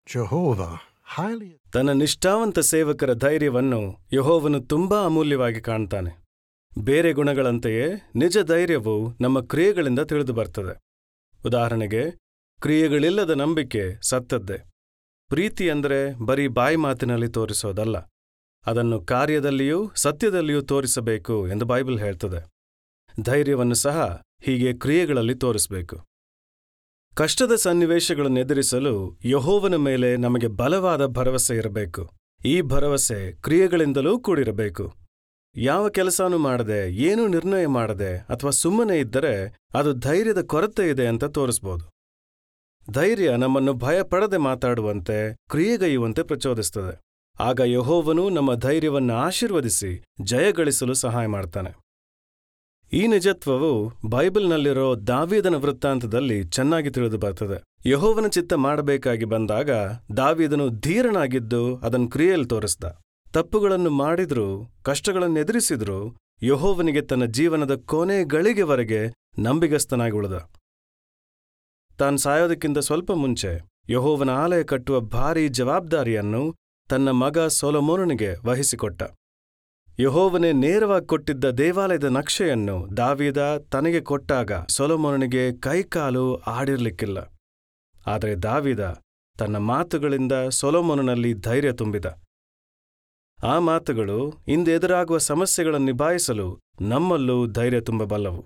Jehovah highly ತನ್ನ ನಿಷ್ಠಾವಂತ ಸೇವಕರ ಧೈರ್ಯವನ್ನು ಯಹೋವನು ತುಂಬಾ ಅಮೂಲ್ಯವಾಗಿ ಕಾಣ್ತಾನೆ ಬೇರೆ ಗುಣಗಳಂತೆಯೇ ನಿಜ ಧೈರ್ಯವು ನಮ್ಮ ಕ್ರಿಯೆಗಳಿಂದ ತಿಳಿದು ಬರ್ತದೆ ಉದಾಹರಣೆಗೆ ಕ್ರಿಯೆಗಳಿಲ್ಲದ ನಂಬಿಕೆ ಸತ್ತದ್ದೇ ಪ್ರೀತಿ ಅಂದರೆ ಬರೀ ಬಾಯಿ ಮಾತಿನಲ್ಲಿ ತೋರಿಸೋದಲ್ಲ ಅದನ್ನು ಕಾರ್ಯದಲ್ಲಿಯೂ ಸತ್ಯದಲ್ಲಿಯೂ ತೋರಿಸಬೇಕು ಎಂದು ಬೈಬಲ್ ಹೇಳ್ತದೆ ಧೈರ್ಯವನ್ನು ಸಹ ಹೀಗೆ ಕ್ರಿಯೆಗಳಲ್ಲಿ ತೋರಿಸಬೇಕು ಕಷ್ಟದ ಸನ್ನಿವೇಶಗಳನ್ನು ಎದುರಿಸಲು ಯಹೋವನ ಮೇಲೆ ನಮಗೆ ಬಲವಾದ ಭರವಸೆ ಇರಬೇಕು ಈ ಭರವಸೆ ಕ್ರಿಯೆಗಳಿಂದಲೂ ಕೂಡಿರಬೇಕು ಯಾವ ಕೆಲಸನೂ ಮಾಡದೆ ಏನೂ ನಿರ್ಣಯ ಮಾಡದೆ ಅಥವಾ ಸುಮ್ಮನೆ ಇದ್ದರೆ ಅದು ಧೈರ್ಯದ ಕೊರತೆ ಇದೆ ಅಂತ ತೋರಿಸ್ಬೋದು ಧೈರ್ಯ ನಮ್ಮನ್ನು ಭಯಪಡದೆ ಮಾತಾಡುವಂತೆ ಕ್ರಿಯೆಗೈಯುವಂತೆ ಪ್ರಚೋದಿಸ್ತದೆ ಆಗ ಯಹೋವನು ನಮ್ಮ ಧೈರ್ಯವನ್ನು ಆಶೀರ್ವದಿಸಿ ಜಯಗಳಿಸಲು ಸಹಾಯ ಮಾಡ್ತಾನೆ ಈ ನಿಜತ್ವವು ಬೈಬಲ್ನಲ್ಲಿರೋ ದಾವೀದನ ವೃತ್ತಾಂತದಲ್ಲಿ ಚೆನ್ನಾಗಿ ತಿಳಿದು ಬರ್ತದೆ ಯಹೋವನ ಚಿತ್ತ ಮಾಡಬೇಕಾಗಿ ಬಂದಾಗ ದಾವೀದನು ಧೀರನಾಗಿದ್ದು ಅದನ್ನು ಕ್ರಿಯೆಯಲ್ಲಿ ತೋರಿಸ್ದ ತಪ್ಪುಗಳನ್ನು ಮಾಡಿದ್ರೂ ಕಷ್ಟಗಳನ್ನು ಎದುರಿಸಿದ್ರೂ ಯಹೋವನಿಗೆ ತನ್ನ ಜೀವನದ ಕೊನೆ ಗಳಿಗೆವರೆಗೆ ನಂಬಿಗಸ್ತನಾಗಿ ಉಳಿದ ತಾನು ಸಾಯೋದಕ್ಕಿಂತ ಸ್ವಲ್ಪ ಮುಂಚೆ ಯಹೋವನ ಆಲಯ ಕಟ್ಟುವ ಭಾರೀ ಜವಾಬ್ದಾರಿಯನ್ನು ತನ್ನ ಮಗ ಸೊಲೊಮೋನನಿಗೆ ವಹಿಸಿಕೊಟ್ಟ ಯಹೋವನೇ ನೇರವಾಗಿ ಕೊಟ್ಟಿದ್ದ ದೇವಾಲಯದ ನಕ್ಷೆಯನ್ನು ದಾವೀದ ತನಗೆ ಕೊಟ್ಟಾಗ ಸೊಲೊಮೋನನಿಗೆ ಕೈಕಾಲು ಆಡಿರ್ಲಿಕ್ಕಿಲ್ಲ ಆದರೆ ದಾವಿದ ತನ್ನ ಮಾತುಗಳಿಂದ ಸೊಲೊಮೋನನಲ್ಲಿ ಧೈರ್ಯ ತುಂಬಿದ ಆ ಮಾತುಗಳು ಇಂದೆದುರಾಗುವ ಸಮಸ್ಯೆಗಳನ್ನು ನಿಭಾಯಿಸಲು ನಮ್ಮಲ್ಲೂ ಧೈರ್ಯ ತುಂಬಬಲ್ಲವು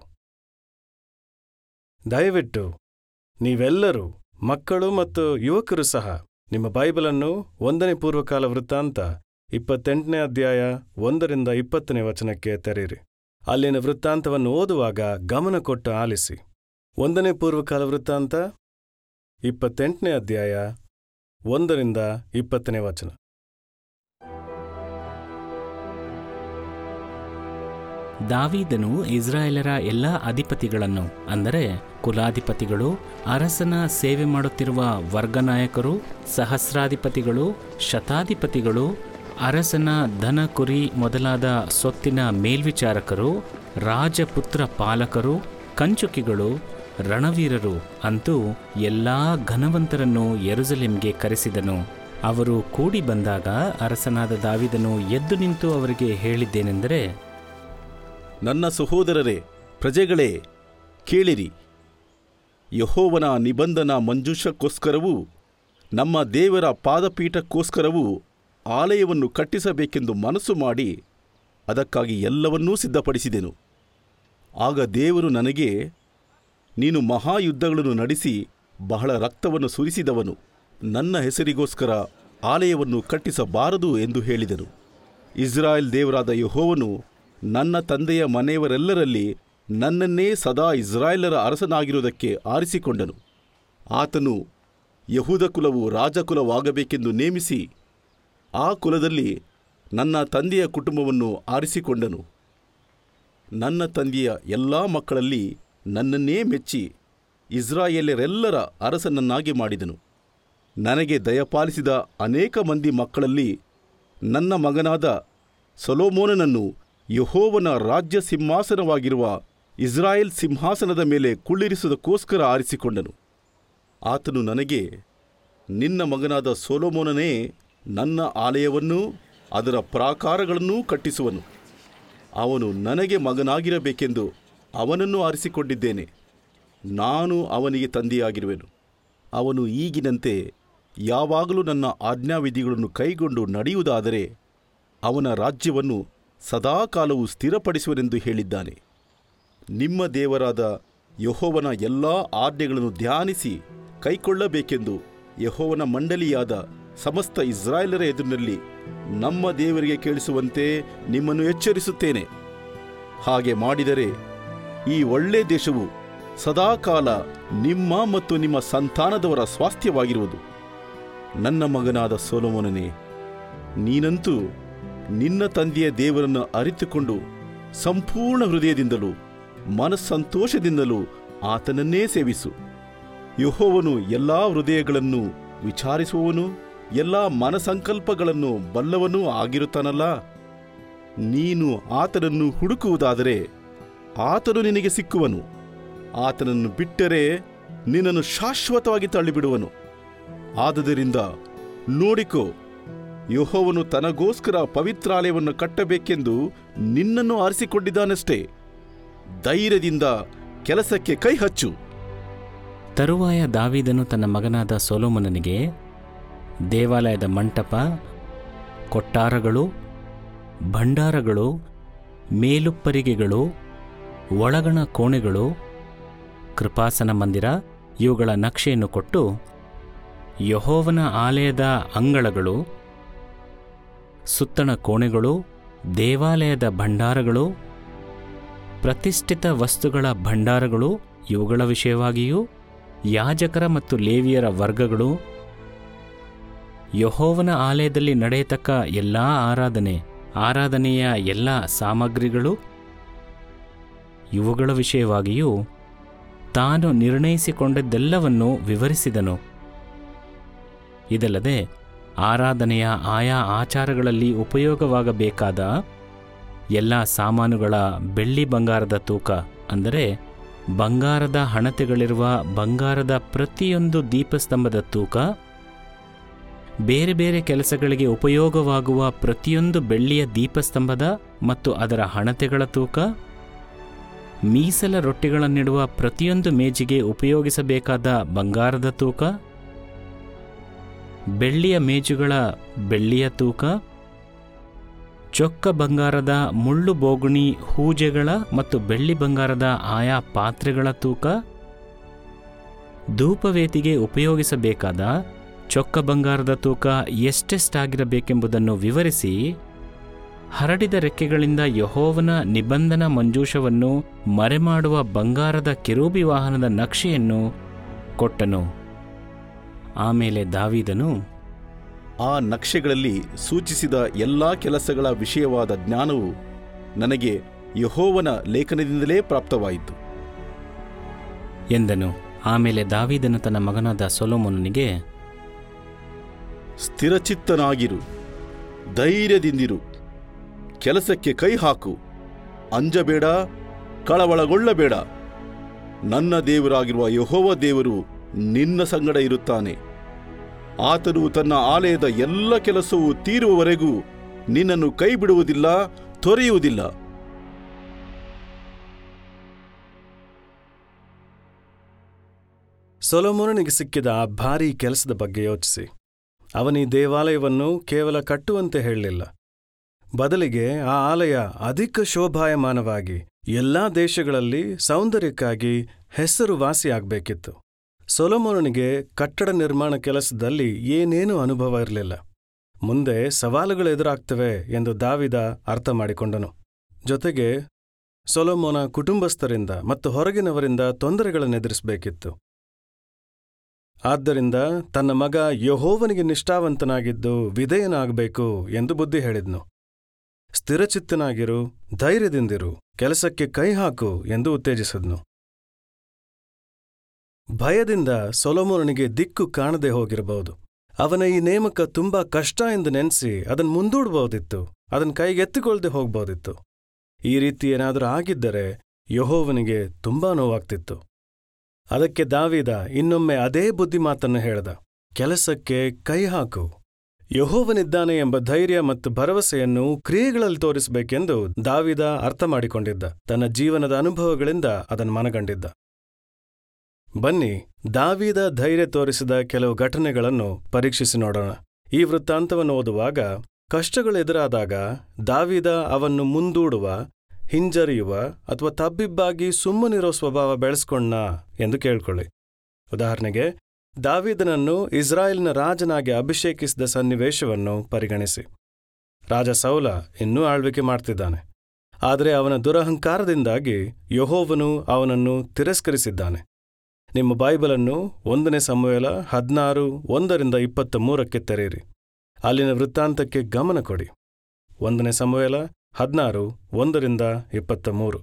ದಯವಿಟ್ಟು ನೀವೆಲ್ಲರೂ ಮಕ್ಕಳು ಮತ್ತು ಯುವಕರು ಸಹ ನಿಮ್ಮ ಬೈಬಲನ್ನು ಒಂದನೇ ಪೂರ್ವಕಾಲ ವೃತ್ತಾಂತ ಇಪ್ಪತ್ತೆಂಟನೇ ಅಧ್ಯಾಯ ಒಂದರಿಂದ ಇಪ್ಪತ್ತನೇ ವಚನಕ್ಕೆ ತೆರೆಯಿರಿ ಅಲ್ಲಿನ ವೃತ್ತಾಂತವನ್ನು ಓದುವಾಗ ಗಮನ ಕೊಟ್ಟು ಆಲಿಸಿ ಒಂದನೇ ಪೂರ್ವಕಾಲ ವೃತ್ತಾಂತ ಇಪ್ಪತ್ತೆಂಟನೇ ಅಧ್ಯಾಯ ಒಂದರಿಂದ ಇಪ್ಪತ್ತನೇ ವಚನ ದಾವೀದನು ಇಸ್ರಾಯೇಲರ ಎಲ್ಲ ಅಧಿಪತಿಗಳನ್ನು ಅಂದರೆ ಕುಲಾಧಿಪತಿಗಳು ಅರಸನ ಸೇವೆ ಮಾಡುತ್ತಿರುವ ವರ್ಗನಾಯಕರು ಸಹಸ್ರಾಧಿಪತಿಗಳು ಶತಾಧಿಪತಿಗಳು ಅರಸನ ದನ ಕುರಿ ಮೊದಲಾದ ಸೊತ್ತಿನ ಮೇಲ್ವಿಚಾರಕರು ರಾಜಪುತ್ರ ಪಾಲಕರು ಕಂಚುಕಿಗಳು ರಣವೀರರು ಅಂತೂ ಎಲ್ಲಾ ಘನವಂತರನ್ನು ಯೆರೂಸಲೇಮ್ಗೆ ಕರೆಸಿದನು ಅವರು ಕೂಡಿ ಬಂದಾಗ ಅರಸನಾದ ದಾವಿದನು ಎದ್ದು ನಿಂತು ಅವರಿಗೆ ಹೇಳಿದ್ದೇನೆಂದರೆ ನನ್ನ ಸಹೋದರರೇ ಪ್ರಜೆಗಳೇ ಕೇಳಿರಿ ಯಹೋವನ ನಿಬಂಧನ ಮಂಜೂಷಕ್ಕೋಸ್ಕರವೂ ನಮ್ಮ ದೇವರ ಪಾದಪೀಠಕ್ಕೋಸ್ಕರವೂ ಆಲಯವನ್ನು ಕಟ್ಟಿಸಬೇಕೆಂದು ಮನಸ್ಸು ಮಾಡಿ ಅದಕ್ಕಾಗಿ ಎಲ್ಲವನ್ನೂ ಸಿದ್ಧಪಡಿಸಿದೆನು ಆಗ ದೇವರು ನನಗೆ ನೀನು ಮಹಾಯುದ್ಧಗಳನ್ನು ನಡೆಸಿ ಬಹಳ ರಕ್ತವನ್ನು ಸುರಿಸಿದವನು ನನ್ನ ಹೆಸರಿಗೋಸ್ಕರ ಆಲಯವನ್ನು ಕಟ್ಟಿಸಬಾರದು ಎಂದು ಹೇಳಿದನು ಇಸ್ರಾಯೇಲ್ ದೇವರಾದ ಯಹೋವನು ನನ್ನ ತಂದೆಯ ಮನೆಯವರೆಲ್ಲರಲ್ಲಿ ನನ್ನನ್ನೇ ಸದಾ ಇಸ್ರಾಯೇಲರ ಅರಸನಾಗಿರುವುದಕ್ಕೆ ಆರಿಸಿಕೊಂಡನು ಆತನು ಯಹೂದ ಕುಲವು ರಾಜಕುಲವಾಗಬೇಕೆಂದು ನೇಮಿಸಿ ಆ ಕುಲದಲ್ಲಿ ನನ್ನ ತಂದೆಯ ಕುಟುಂಬವನ್ನು ಆರಿಸಿಕೊಂಡನು ನನ್ನ ತಂದೆಯ ಎಲ್ಲಾ ಮಕ್ಕಳಲ್ಲಿ ನನ್ನನ್ನೇ ಮೆಚ್ಚಿ ಇಸ್ರಾಯೇಲರೆಲ್ಲರ ಅರಸನನ್ನಾಗಿ ಮಾಡಿದನು ನನಗೆ ದಯಪಾಲಿಸಿದ ಅನೇಕ ಮಂದಿ ಮಕ್ಕಳಲ್ಲಿ ನನ್ನ ಮಗನಾದ ಸೊಲೋಮೋನನನ್ನು ಯಹೋವನ ರಾಜ್ಯ ಸಿಂಹಾಸನವಾಗಿರುವ ಇಸ್ರಾಯೇಲ್ ಸಿಂಹಾಸನದ ಮೇಲೆ ಕುಳ್ಳಿರಿಸುವುದಕ್ಕೋಸ್ಕರ ಆರಿಸಿಕೊಂಡನು ಆತನು ನನಗೆ ನಿನ್ನ ಮಗನಾದ ಸೊಲೋಮೋನನೇ ನನ್ನ ಆಲಯವನ್ನೂ ಅದರ ಪ್ರಾಕಾರಗಳನ್ನೂ ಕಟ್ಟಿಸುವನು ಅವನು ನನಗೆ ಮಗನಾಗಿರಬೇಕೆಂದು ಅವನನ್ನು ಆರಿಸಿಕೊಂಡಿದ್ದೇನೆ ನಾನು ಅವನಿಗೆ ತಂದೆಯಾಗಿರುವೆನು ಅವನು ಈಗಿನಂತೆ ಯಾವಾಗಲೂ ನನ್ನ ಆಜ್ಞಾವಿಧಿಗಳನ್ನು ಕೈಗೊಂಡು ನಡೆಯುವುದಾದರೆ ಅವನ ರಾಜ್ಯವನ್ನು ಸದಾಕಾಲವು ಸ್ಥಿರಪಡಿಸುವನೆಂದು ಹೇಳಿದ್ದಾನೆ ನಿಮ್ಮ ದೇವರಾದ ಯಹೋವನ ಎಲ್ಲಾ ಆಜ್ಞೆಗಳನ್ನು ಧ್ಯಾನಿಸಿ ಕೈಕೊಳ್ಳಬೇಕೆಂದು ಯಹೋವನ ಮಂಡಲಿಯಾದ ಸಮಸ್ತ ಇಸ್ರಾಯೇಲರ ಎದುರಿನಲ್ಲಿ ನಮ್ಮ ದೇವರಿಗೆ ಕೇಳಿಸುವಂತೆ ನಿಮ್ಮನ್ನು ಎಚ್ಚರಿಸುತ್ತೇನೆ ಹಾಗೆ ಮಾಡಿದರೆ ಈ ಒಳ್ಳೆ ದೇಶವು ಸದಾಕಾಲ ನಿಮ್ಮ ಮತ್ತು ನಿಮ್ಮ ಸಂತಾನದವರ ಸ್ವಾಸ್ಥ್ಯವಾಗಿರುವುದು ನನ್ನ ಮಗನಾದ ಸೋಲೋಮೋನನೇ ನೀನಂತೂ ನಿನ್ನ ತಂದೆಯ ದೇವರನ್ನು ಅರಿತುಕೊಂಡು ಸಂಪೂರ್ಣ ಹೃದಯದಿಂದಲೂ ಮನಸ್ಸಂತೋಷದಿಂದಲೂ ಆತನನ್ನೇ ಸೇವಿಸು ಯಹೋವನು ಎಲ್ಲಾ ಹೃದಯಗಳನ್ನು ವಿಚಾರಿಸುವವನು ಎಲ್ಲಾ ಮನಸಂಕಲ್ಪಗಳನ್ನು ಬಲ್ಲವನೂ ಆಗಿರುತ್ತಾನಲ್ಲ ನೀನು ಆತನನ್ನು ಹುಡುಕುವುದಾದರೆ ಆತನು ನಿನಗೆ ಸಿಕ್ಕುವನು ಆತನನ್ನು ಬಿಟ್ಟರೆ ನಿನ್ನನ್ನು ಶಾಶ್ವತವಾಗಿ ತಳ್ಳಿಬಿಡುವನು ಆದುದರಿಂದ ನೋಡಿಕೋ ಯೆಹೋವನು ತನಗೋಸ್ಕರ ಪವಿತ್ರಾಲಯವನ್ನು ಕಟ್ಟಬೇಕೆಂದು ನಿನ್ನನ್ನು ಆರಿಸಿಕೊಂಡಿದ್ದಾನಷ್ಟೇ ಧೈರ್ಯದಿಂದ ಕೆಲಸಕ್ಕೆ ಕೈ ಹಚ್ಚು ತರುವಾಯ ದಾವೀದನು ತನ್ನ ಮಗನಾದ ಸೊಲೊಮೋನನಿಗೆ ದೇವಾಲಯದ ಮಂಟಪ ಕೊಟ್ಟಾರಗಳು ಭಂಡಾರಗಳು ಮೇಲುಪ್ಪರಿಗೆಗಳು ಒಳಗಣ ಕೋಣೆಗಳು ಕೃಪಾಸನ ಮಂದಿರ ಇವುಗಳ ನಕ್ಷೆಯನ್ನು ಕೊಟ್ಟು ಯಹೋವನ ಆಲಯದ ಅಂಗಳಗಳು ಸುತ್ತಣ ಕೋಣೆಗಳು ದೇವಾಲಯದ ಭಂಡಾರಗಳು ಪ್ರತಿಷ್ಠಿತ ವಸ್ತುಗಳ ಭಂಡಾರಗಳು ಇವುಗಳ ವಿಷಯವಾಗಿಯೂ ಯಾಜಕರ ಮತ್ತು ಲೇವಿಯರ ವರ್ಗಗಳು ಯಹೋವನ ಆಲಯದಲ್ಲಿ ನಡೆಯತಕ್ಕ ಎಲ್ಲ ಆರಾಧನೆ ಆರಾಧನೆಯ ಎಲ್ಲ ಸಾಮಗ್ರಿಗಳು ಇವುಗಳ ವಿಷಯವಾಗಿಯೂ ತಾನು ನಿರ್ಣಯಿಸಿಕೊಂಡದ್ದೆಲ್ಲವನ್ನೂ ವಿವರಿಸಿದನು ಇದಲ್ಲದೆ ಆರಾಧನೆಯ ಆಯಾ ಆಚಾರಗಳಲ್ಲಿ ಉಪಯೋಗವಾಗಬೇಕಾದ ಎಲ್ಲ ಸಾಮಾನುಗಳ ಬೆಳ್ಳಿ ಬಂಗಾರದ ತೂಕ ಅಂದರೆ ಬಂಗಾರದ ಹಣತೆಗಳಿರುವ ಬಂಗಾರದ ಪ್ರತಿಯೊಂದು ದೀಪಸ್ತಂಭದ ತೂಕ ಬೇರೆ ಬೇರೆ ಕೆಲಸಗಳಿಗೆ ಉಪಯೋಗವಾಗುವ ಪ್ರತಿಯೊಂದು ಬೆಳ್ಳಿಯ ದೀಪಸ್ತಂಭದ ಮತ್ತು ಅದರ ಹಣತೆಗಳ ತೂಕ ಮೀಸಲ ರೊಟ್ಟಿಗಳನ್ನಿಡುವ ಪ್ರತಿಯೊಂದು ಮೇಜಿಗೆ ಉಪಯೋಗಿಸಬೇಕಾದ ಬಂಗಾರದ ತೂಕ ಬೆಳ್ಳಿಯ ಮೇಜುಗಳ ಬೆಳ್ಳಿಯ ತೂಕ ಚೊಕ್ಕ ಬಂಗಾರದ ಮುಳ್ಳು ಬೋಗುಣಿ ಹೂಜೆಗಳ ಮತ್ತು ಬೆಳ್ಳಿ ಬಂಗಾರದ ಆಯಾ ಪಾತ್ರೆಗಳ ತೂಕ ಧೂಪವೇತಿಗೆ ಉಪಯೋಗಿಸಬೇಕಾದ ಚೊಕ್ಕ ಬಂಗಾರದ ತೂಕ ಎಷ್ಟೆಷ್ಟಾಗಿರಬೇಕೆಂಬುದನ್ನು ವಿವರಿಸಿ ಹರಡಿದ ರೆಕ್ಕೆಗಳಿಂದ ಯಹೋವನ ನಿಬಂಧನ ಮಂಜೂಷವನ್ನು ಮರೆಮಾಡುವ ಬಂಗಾರದ ಕೆರೂಬಿ ವಾಹನದ ನಕ್ಷೆಯನ್ನು ಕೊಟ್ಟನು ಆಮೇಲೆ ದಾವೀದನು ಆ ನಕ್ಷೆಗಳಲ್ಲಿ ಸೂಚಿಸಿದ ಎಲ್ಲಾ ಕೆಲಸಗಳ ವಿಷಯವಾದ ಜ್ಞಾನವು ನನಗೆ ಯಹೋವನ ಲೇಖನದಿಂದಲೇ ಪ್ರಾಪ್ತವಾಯಿತು ಎಂದನು ಆಮೇಲೆ ದಾವೀದನು ತನ್ನ ಮಗನಾದ ಸೊಲೊಮೋನನಿಗೆ ಸ್ಥಿರಚಿತ್ತನಾಗಿರು ಧೈರ್ಯದಿಂದಿರು ಕೆಲಸಕ್ಕೆ ಕೈ ಹಾಕು ಅಂಜಬೇಡ ಕಳವಳಗೊಳ್ಳಬೇಡ ನನ್ನ ದೇವರಾಗಿರುವ ಯಹೋವ ದೇವರು ನಿನ್ನ ಸಂಗಡ ಇರುತ್ತಾನೆ ಆತನು ತನ್ನ ಆಲಯದ ಎಲ್ಲ ಕೆಲಸವು ತೀರುವವರೆಗೂ ನಿನ್ನನ್ನು ಕೈ ಬಿಡುವುದಿಲ್ಲ ತೊರೆಯುವುದಿಲ್ಲ ಸೊಲೊಮೋನನಿಗೆ ಸಿಕ್ಕಿದ ಆ ಭಾರೀ ಕೆಲಸದ ಬಗ್ಗೆ ಯೋಚಿಸಿ ಅವನೀ ದೇವಾಲಯವನ್ನು ಕೇವಲ ಕಟ್ಟುವಂತೆ ಹೇಳಲಿಲ್ಲ ಬದಲಿಗೆ ಆ ಆಲಯ ಅಧಿಕ ಶೋಭಾಯಮಾನವಾಗಿ ಎಲ್ಲಾ ದೇಶಗಳಲ್ಲಿ ಸೌಂದರ್ಯಕ್ಕಾಗಿ ಹೆಸರುವಾಸಿಯಾಗಬೇಕಿತ್ತು ಸೊಲೊಮೋನನಿಗೆ ಕಟ್ಟಡ ನಿರ್ಮಾಣ ಕೆಲಸದಲ್ಲಿ ಏನೇನೂ ಅನುಭವ ಇರಲಿಲ್ಲ ಮುಂದೆ ಸವಾಲುಗಳು ಎದುರಾಗ್ತವೆ ಎಂದು ದಾವಿದ ಅರ್ಥ ಮಾಡಿಕೊಂಡನು ಜೊತೆಗೆ ಸೊಲೊಮೋನ ಕುಟುಂಬಸ್ಥರಿಂದ ಮತ್ತು ಹೊರಗಿನವರಿಂದ ತೊಂದರೆಗಳನ್ನೆದುರಿಸಬೇಕಿತ್ತು ಆದ್ದರಿಂದ ತನ್ನ ಮಗ ಯಹೋವನಿಗೆ ನಿಷ್ಠಾವಂತನಾಗಿದ್ದು ವಿಧೇಯನಾಗಬೇಕು ಎಂದು ಬುದ್ಧಿ ಹೇಳಿದ್ನು ಸ್ಥಿರಚಿತ್ತನಾಗಿರು ಧೈರ್ಯದಿಂದಿರು ಕೆಲಸಕ್ಕೆ ಕೈ ಹಾಕು ಎಂದು ಉತ್ತೇಜಿಸಿದ್ನು ಭಯದಿಂದ ಸೊಲೊಮೋನನಿಗೆ ದಿಕ್ಕು ಕಾಣದೆ ಹೋಗಿರಬಹುದು ಅವನ ಈ ನೇಮಕ ತುಂಬಾ ಕಷ್ಟ ಎಂದು ನೆನೆಸಿ ಅದನ್ನು ಮುಂದೂಡಬಹುದಿತ್ತು ಅದನ್ನ ಕೈಗೆತ್ತಿಕೊಳ್ಳದೆ ಹೋಗ್ಬೋದಿತ್ತು ಈ ರೀತಿ ಏನಾದರೂ ಆಗಿದ್ದರೆ ಯಹೋವನಿಗೆ ತುಂಬಾ ನೋವಾಗ್ತಿತ್ತು ಅದಕ್ಕೆ ದಾವಿದ ಇನ್ನೊಮ್ಮೆ ಅದೇ ಬುದ್ಧಿಮಾತನ್ನು ಹೇಳ್ದ ಕೆಲಸಕ್ಕೆ ಕೈ ಹಾಕು ಯಹೋವನಿದ್ದಾನೆ ಎಂಬ ಧೈರ್ಯ ಮತ್ತು ಭರವಸೆಯನ್ನು ಕ್ರಿಯೆಗಳಲ್ಲಿ ತೋರಿಸಬೇಕೆಂದು ದಾವಿದ ಅರ್ಥ ಮಾಡಿಕೊಂಡಿದ್ದ ತನ್ನ ಜೀವನದ ಅನುಭವಗಳಿಂದ ಅದನ್ನು ಮನಗಂಡಿದ್ದ ಬನ್ನಿ ದಾವಿದ ಧೈರ್ಯ ತೋರಿಸಿದ ಕೆಲವು ಘಟನೆಗಳನ್ನು ಪರೀಕ್ಷಿಸಿ ನೋಡೋಣ ಈ ವೃತ್ತಾಂತವನ್ನು ಓದುವಾಗ ಕಷ್ಟಗಳು ಎದುರಾದಾಗ ದಾವಿದ ಅವನ್ನು ಮುಂದೂಡುವ ಹಿಂಜರಿಯುವ ಅಥವಾ ತಬ್ಬಿಬ್ಬಾಗಿ ಸುಮ್ಮನಿರೋ ಸ್ವಭಾವ ಬೆಳೆಸ್ಕೊಂಡ ಎಂದು ಕೇಳ್ಕೊಳ್ಳಿ ಉದಾಹರಣೆಗೆ ದಾವಿದನನ್ನು ಇಸ್ರಾಯೇಲ್ನ ರಾಜನಾಗಿ ಅಭಿಷೇಕಿಸಿದ ಸನ್ನಿವೇಶವನ್ನು ಪರಿಗಣಿಸಿ ರಾಜ ಸೌಲ ಇನ್ನೂ ಆಳ್ವಿಕೆ ಮಾಡ್ತಿದ್ದಾನೆ ಆದರೆ ಅವನ ದುರಹಂಕಾರದಿಂದಾಗಿ ಯಹೋವನು ಅವನನ್ನು ತಿರಸ್ಕರಿಸಿದ್ದಾನೆ ನಿಮ್ಮ ಬೈಬಲನ್ನು ಒಂದನೇ ಸಮುವೇಲ ಹದಿನಾರು ಒಂದರಿಂದ ಇಪ್ಪತ್ತ ಮೂರಕ್ಕೆ ತೆರೆಯಿರಿ ಅಲ್ಲಿನ ವೃತ್ತಾಂತಕ್ಕೆ ಗಮನ ಕೊಡಿ ಒಂದನೇ ಸಮುವೇಲ ಹದಿನಾರು ಒಂದರಿಂದ ಇಪ್ಪತ್ತ ಮೂರು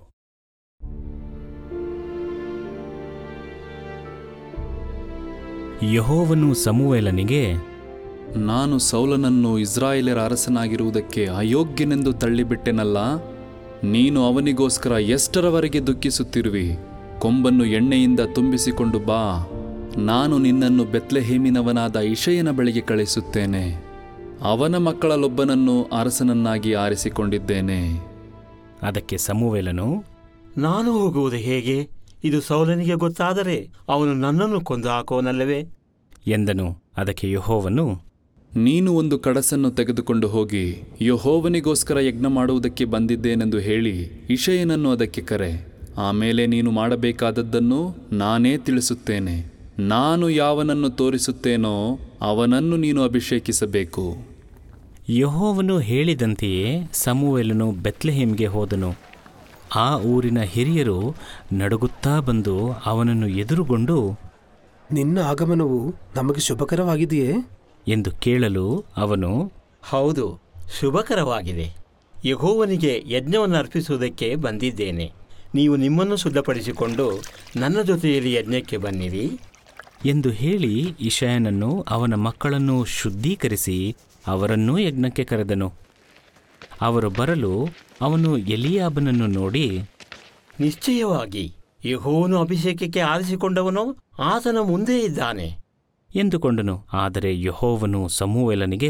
ಯಹೋವನು ಸಮುವೇಲನಿಗೆ ನಾನು ಸೌಲನನ್ನು ಇಸ್ರಾಯೇಲರ ಅರಸನಾಗಿರುವುದಕ್ಕೆ ಅಯೋಗ್ಯನೆಂದು ತಳ್ಳಿಬಿಟ್ಟೆನಲ್ಲ ನೀನು ಅವನಿಗೋಸ್ಕರ ಎಷ್ಟರವರೆಗೆ ದುಃಖಿಸುತ್ತಿರುವಿ ಕೊಂಬನ್ನು ಎಣ್ಣೆಯಿಂದ ತುಂಬಿಸಿಕೊಂಡು ಬಾ ನಾನು ನಿನ್ನನ್ನು ಬೆತ್ಲೆಹೇಮಿನವನಾದ ಇಷಯನ ಬಳಿಗೆ ಕಳಿಸುತ್ತೇನೆ ಅವನ ಮಕ್ಕಳಲ್ಲೊಬ್ಬನನ್ನು ಅರಸನನ್ನಾಗಿ ಆರಿಸಿಕೊಂಡಿದ್ದೇನೆ ಅದಕ್ಕೆ ಸಮುವೇಲನು ನಾನು ಹೋಗುವುದು ಹೇಗೆ ಇದು ಸೌಲನಿಗೆ ಗೊತ್ತಾದರೆ ಅವನು ನನ್ನನ್ನು ಕೊಂದು ಹಾಕುವನಲ್ಲವೇ ಎಂದನು ಅದಕ್ಕೆ ಯೆಹೋವನು ನೀನು ಒಂದು ಕಡಸನ್ನು ತೆಗೆದುಕೊಂಡು ಹೋಗಿ ಯಹೋವನಿಗೋಸ್ಕರ ಯಜ್ಞ ಮಾಡುವುದಕ್ಕೆ ಬಂದಿದ್ದೇನೆಂದು ಹೇಳಿ ಇಷಯನನ್ನು ಅದಕ್ಕೆ ಕರೆ ಆಮೇಲೆ ನೀನು ಮಾಡಬೇಕಾದದ್ದನ್ನು ನಾನೇ ತಿಳಿಸುತ್ತೇನೆ ನಾನು ಯಾವನನ್ನು ತೋರಿಸುತ್ತೇನೋ ಅವನನ್ನು ನೀನು ಅಭಿಷೇಕಿಸಬೇಕು ಯೆಹೋವನು ಹೇಳಿದಂತೆಯೇ ಸಮುವೇಲನು ಬೆತ್ಲೆಹೇಮ್ಗೆ ಹೋದನು ಆ ಊರಿನ ಹಿರಿಯರು ನಡುಗುತ್ತಾ ಬಂದು ಅವನನ್ನು ಎದುರುಗೊಂಡು ನಿನ್ನ ಆಗಮನವು ನಮಗೆ ಶುಭಕರವಾಗಿದೆಯೇ ಎಂದು ಕೇಳಲು ಅವನು ಹೌದು ಶುಭಕರವಾಗಿದೆ ಯಹೋವನಿಗೆ ಯಜ್ಞವನ್ನು ಅರ್ಪಿಸುವುದಕ್ಕೆ ಬಂದಿದ್ದೇನೆ ನೀವು ನಿಮ್ಮನ್ನು ಶುದ್ಧಪಡಿಸಿಕೊಂಡು ನನ್ನ ಜೊತೆಯಲ್ಲಿ ಯಜ್ಞಕ್ಕೆ ಬನ್ನಿರಿ ಎಂದು ಹೇಳಿ ಇಷಯನನ್ನು ಅವನ ಮಕ್ಕಳನ್ನು ಶುದ್ಧೀಕರಿಸಿ ಅವರನ್ನೂ ಯಜ್ಞಕ್ಕೆ ಕರೆದನು ಅವರು ಬರಲು ಅವನು ಎಲಿಯಾಬನನ್ನು ನೋಡಿ ನಿಶ್ಚಯವಾಗಿ ಯಹೋವನು ಅಭಿಷೇಕಕ್ಕೆ ಆರಿಸಿಕೊಂಡವನು ಆತನ ಮುಂದೆ ಇದ್ದಾನೆ ಎಂದುಕೊಂಡನು ಆದರೆ ಯೆಹೋವನು ಸಮೂವೇಲನಿಗೆ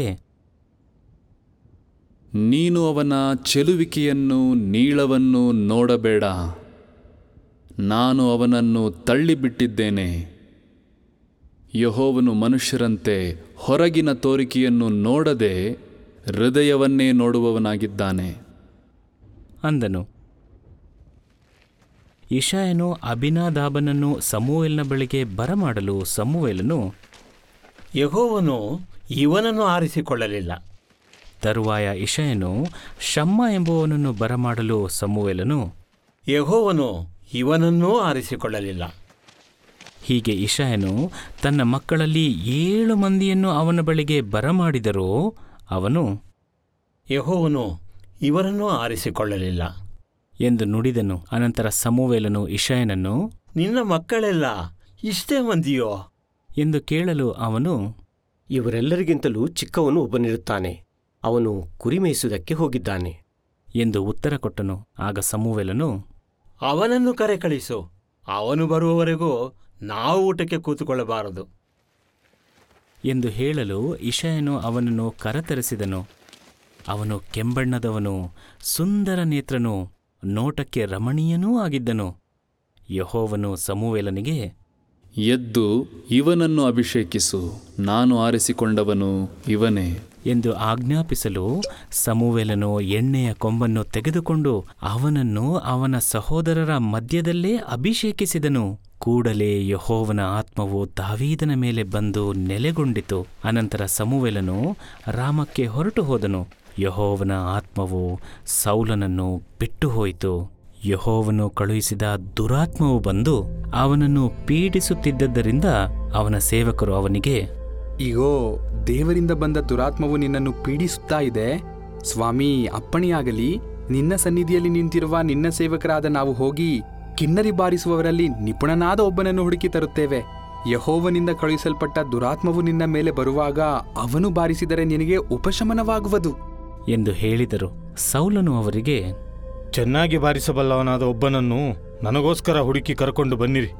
ನೀನು ಅವನ ಚೆಲುವಿಕೆಯನ್ನು ನೀಳವನ್ನು ನೋಡಬೇಡ ನಾನು ಅವನನ್ನು ತಳ್ಳಿಬಿಟ್ಟಿದ್ದೇನೆ ಯಹೋವನು ಮನುಷ್ಯರಂತೆ ಹೊರಗಿನ ತೋರಿಕೆಯನ್ನು ನೋಡದೆ ಹೃದಯವನ್ನೇ ನೋಡುವವನಾಗಿದ್ದಾನೆ ಅಂದನು ಇಷಾಯನು ಅಭಿನಾದಾಬನನ್ನು ಸಮೂವೇಲನ ಬಳಿಗೆ ಬರಮಾಡಲು ಸಮೂವೇಲನು ಯಹೋವನು ಇವನನ್ನು ಆರಿಸಿಕೊಳ್ಳಲಿಲ್ಲ ತರುವಾಯ ಇಷಯನು ಶಮ್ಮ ಎಂಬುವನನ್ನು ಬರಮಾಡಲು ಸಮೂವೇಲನು ಯಹೋವನು ಇವನನ್ನೂ ಆರಿಸಿಕೊಳ್ಳಲಿಲ್ಲ ಹೀಗೆ ಇಷಯನು ತನ್ನ ಮಕ್ಕಳಲ್ಲಿ ಏಳು ಮಂದಿಯನ್ನು ಅವನ ಬಳಿಗೆ ಬರಮಾಡಿದರೂ ಅವನು ಯಹೋವನು ಇವರನ್ನೂ ಆರಿಸಿಕೊಳ್ಳಲಿಲ್ಲ ಎಂದು ನುಡಿದನು ಅನಂತರ ಸಮೂವೇಲನು ಇಷಯನನ್ನು ನಿನ್ನ ಮಕ್ಕಳೆಲ್ಲ ಇಷ್ಟೇ ಮಂದಿಯೋ ಎಂದು ಕೇಳಲು ಅವನು ಇವರೆಲ್ಲರಿಗಿಂತಲೂ ಚಿಕ್ಕವನು ಒಬ್ಬನಿರುತ್ತಾನೆ ಅವನು ಕುರಿ ಮೇಯಿಸುವುದಕ್ಕೆ ಹೋಗಿದ್ದಾನೆ ಎಂದು ಉತ್ತರ ಕೊಟ್ಟನು ಆಗ ಸಮೂವೇಲನು ಅವನನ್ನು ಕರೆ ಕಳಿಸು ಅವನು ಬರುವವರೆಗೂ ನಾವು ಊಟಕ್ಕೆ ಕೂತುಕೊಳ್ಳಬಾರದು ಎಂದು ಹೇಳಲು ಇಷಯನು ಅವನನ್ನು ಕರತರಿಸಿದನು ಅವನು ಕೆಂಬಣ್ಣದವನು ಸುಂದರ ನೇತ್ರನು ನೋಟಕ್ಕೆ ರಮಣೀಯನೂ ಆಗಿದ್ದನು ಯಹೋವನು ಸಮೂವೇಲನಿಗೆ ಎದ್ದು ಇವನನ್ನು ಅಭಿಷೇಕಿಸು ನಾನು ಆರಿಸಿಕೊಂಡವನು ಇವನೇ ಎಂದು ಆಜ್ಞಾಪಿಸಲು ಸಮೂವೇಲನು ಎಣ್ಣೆಯ ಕೊಂಬನ್ನು ತೆಗೆದುಕೊಂಡು ಅವನನ್ನು ಅವನ ಸಹೋದರರ ಮಧ್ಯದಲ್ಲೇ ಅಭಿಷೇಕಿಸಿದನು ಕೂಡಲೇ ಯಹೋವನ ಆತ್ಮವು ದಾವೀದನ ಮೇಲೆ ಬಂದು ನೆಲೆಗೊಂಡಿತು ಅನಂತರ ಸಮುವೇಲನು ರಾಮಕ್ಕೆ ಹೊರಟು ಹೋದನು ಯಹೋವನ ಆತ್ಮವು ಸೌಲನನ್ನು ಬಿಟ್ಟು ಹೋಯಿತು ಯಹೋವನು ಕಳುಹಿಸಿದ ದುರಾತ್ಮವು ಬಂದು ಅವನನ್ನು ಪೀಡಿಸುತ್ತಿದ್ದರಿಂದ ಅವನ ಸೇವಕರು ಅವನಿಗೆ ಇಗೋ ದೇವರಿಂದ ಬಂದ ದುರಾತ್ಮವು ನಿನ್ನನ್ನು ಪೀಡಿಸುತ್ತಾ ಇದೆ ಸ್ವಾಮಿ ಅಪ್ಪಣೆಯಾಗಲಿ ನಿನ್ನ ಸನ್ನಿಧಿಯಲ್ಲಿ ನಿಂತಿರುವ ನಿನ್ನ ಸೇವಕರಾದ ನಾವು ಹೋಗಿ ಕಿನ್ನರಿ ಬಾರಿಸುವವರಲ್ಲಿ ನಿಪುಣನಾದ ಒಬ್ಬನನ್ನು ಹುಡುಕಿ ತರುತ್ತೇವೆ ಯಹೋವನಿಂದ ಕಳುಹಿಸಲ್ಪಟ್ಟ ದುರಾತ್ಮವು ನಿನ್ನ ಮೇಲೆ ಬರುವಾಗ ಅವನು ಬಾರಿಸಿದರೆ ನಿನಗೆ ಉಪಶಮನವಾಗುವುದು ಎಂದು ಹೇಳಿದರು ಸೌಲನು ಅವರಿಗೆ ಚೆನ್ನಾಗಿ ಬಾರಿಸಬಲ್ಲವನಾದ ಒಬ್ಬನನ್ನು ನನಗೋಸ್ಕರ ಹುಡುಕಿ ಕರ್ಕೊಂಡು ಬನ್ನಿರಿ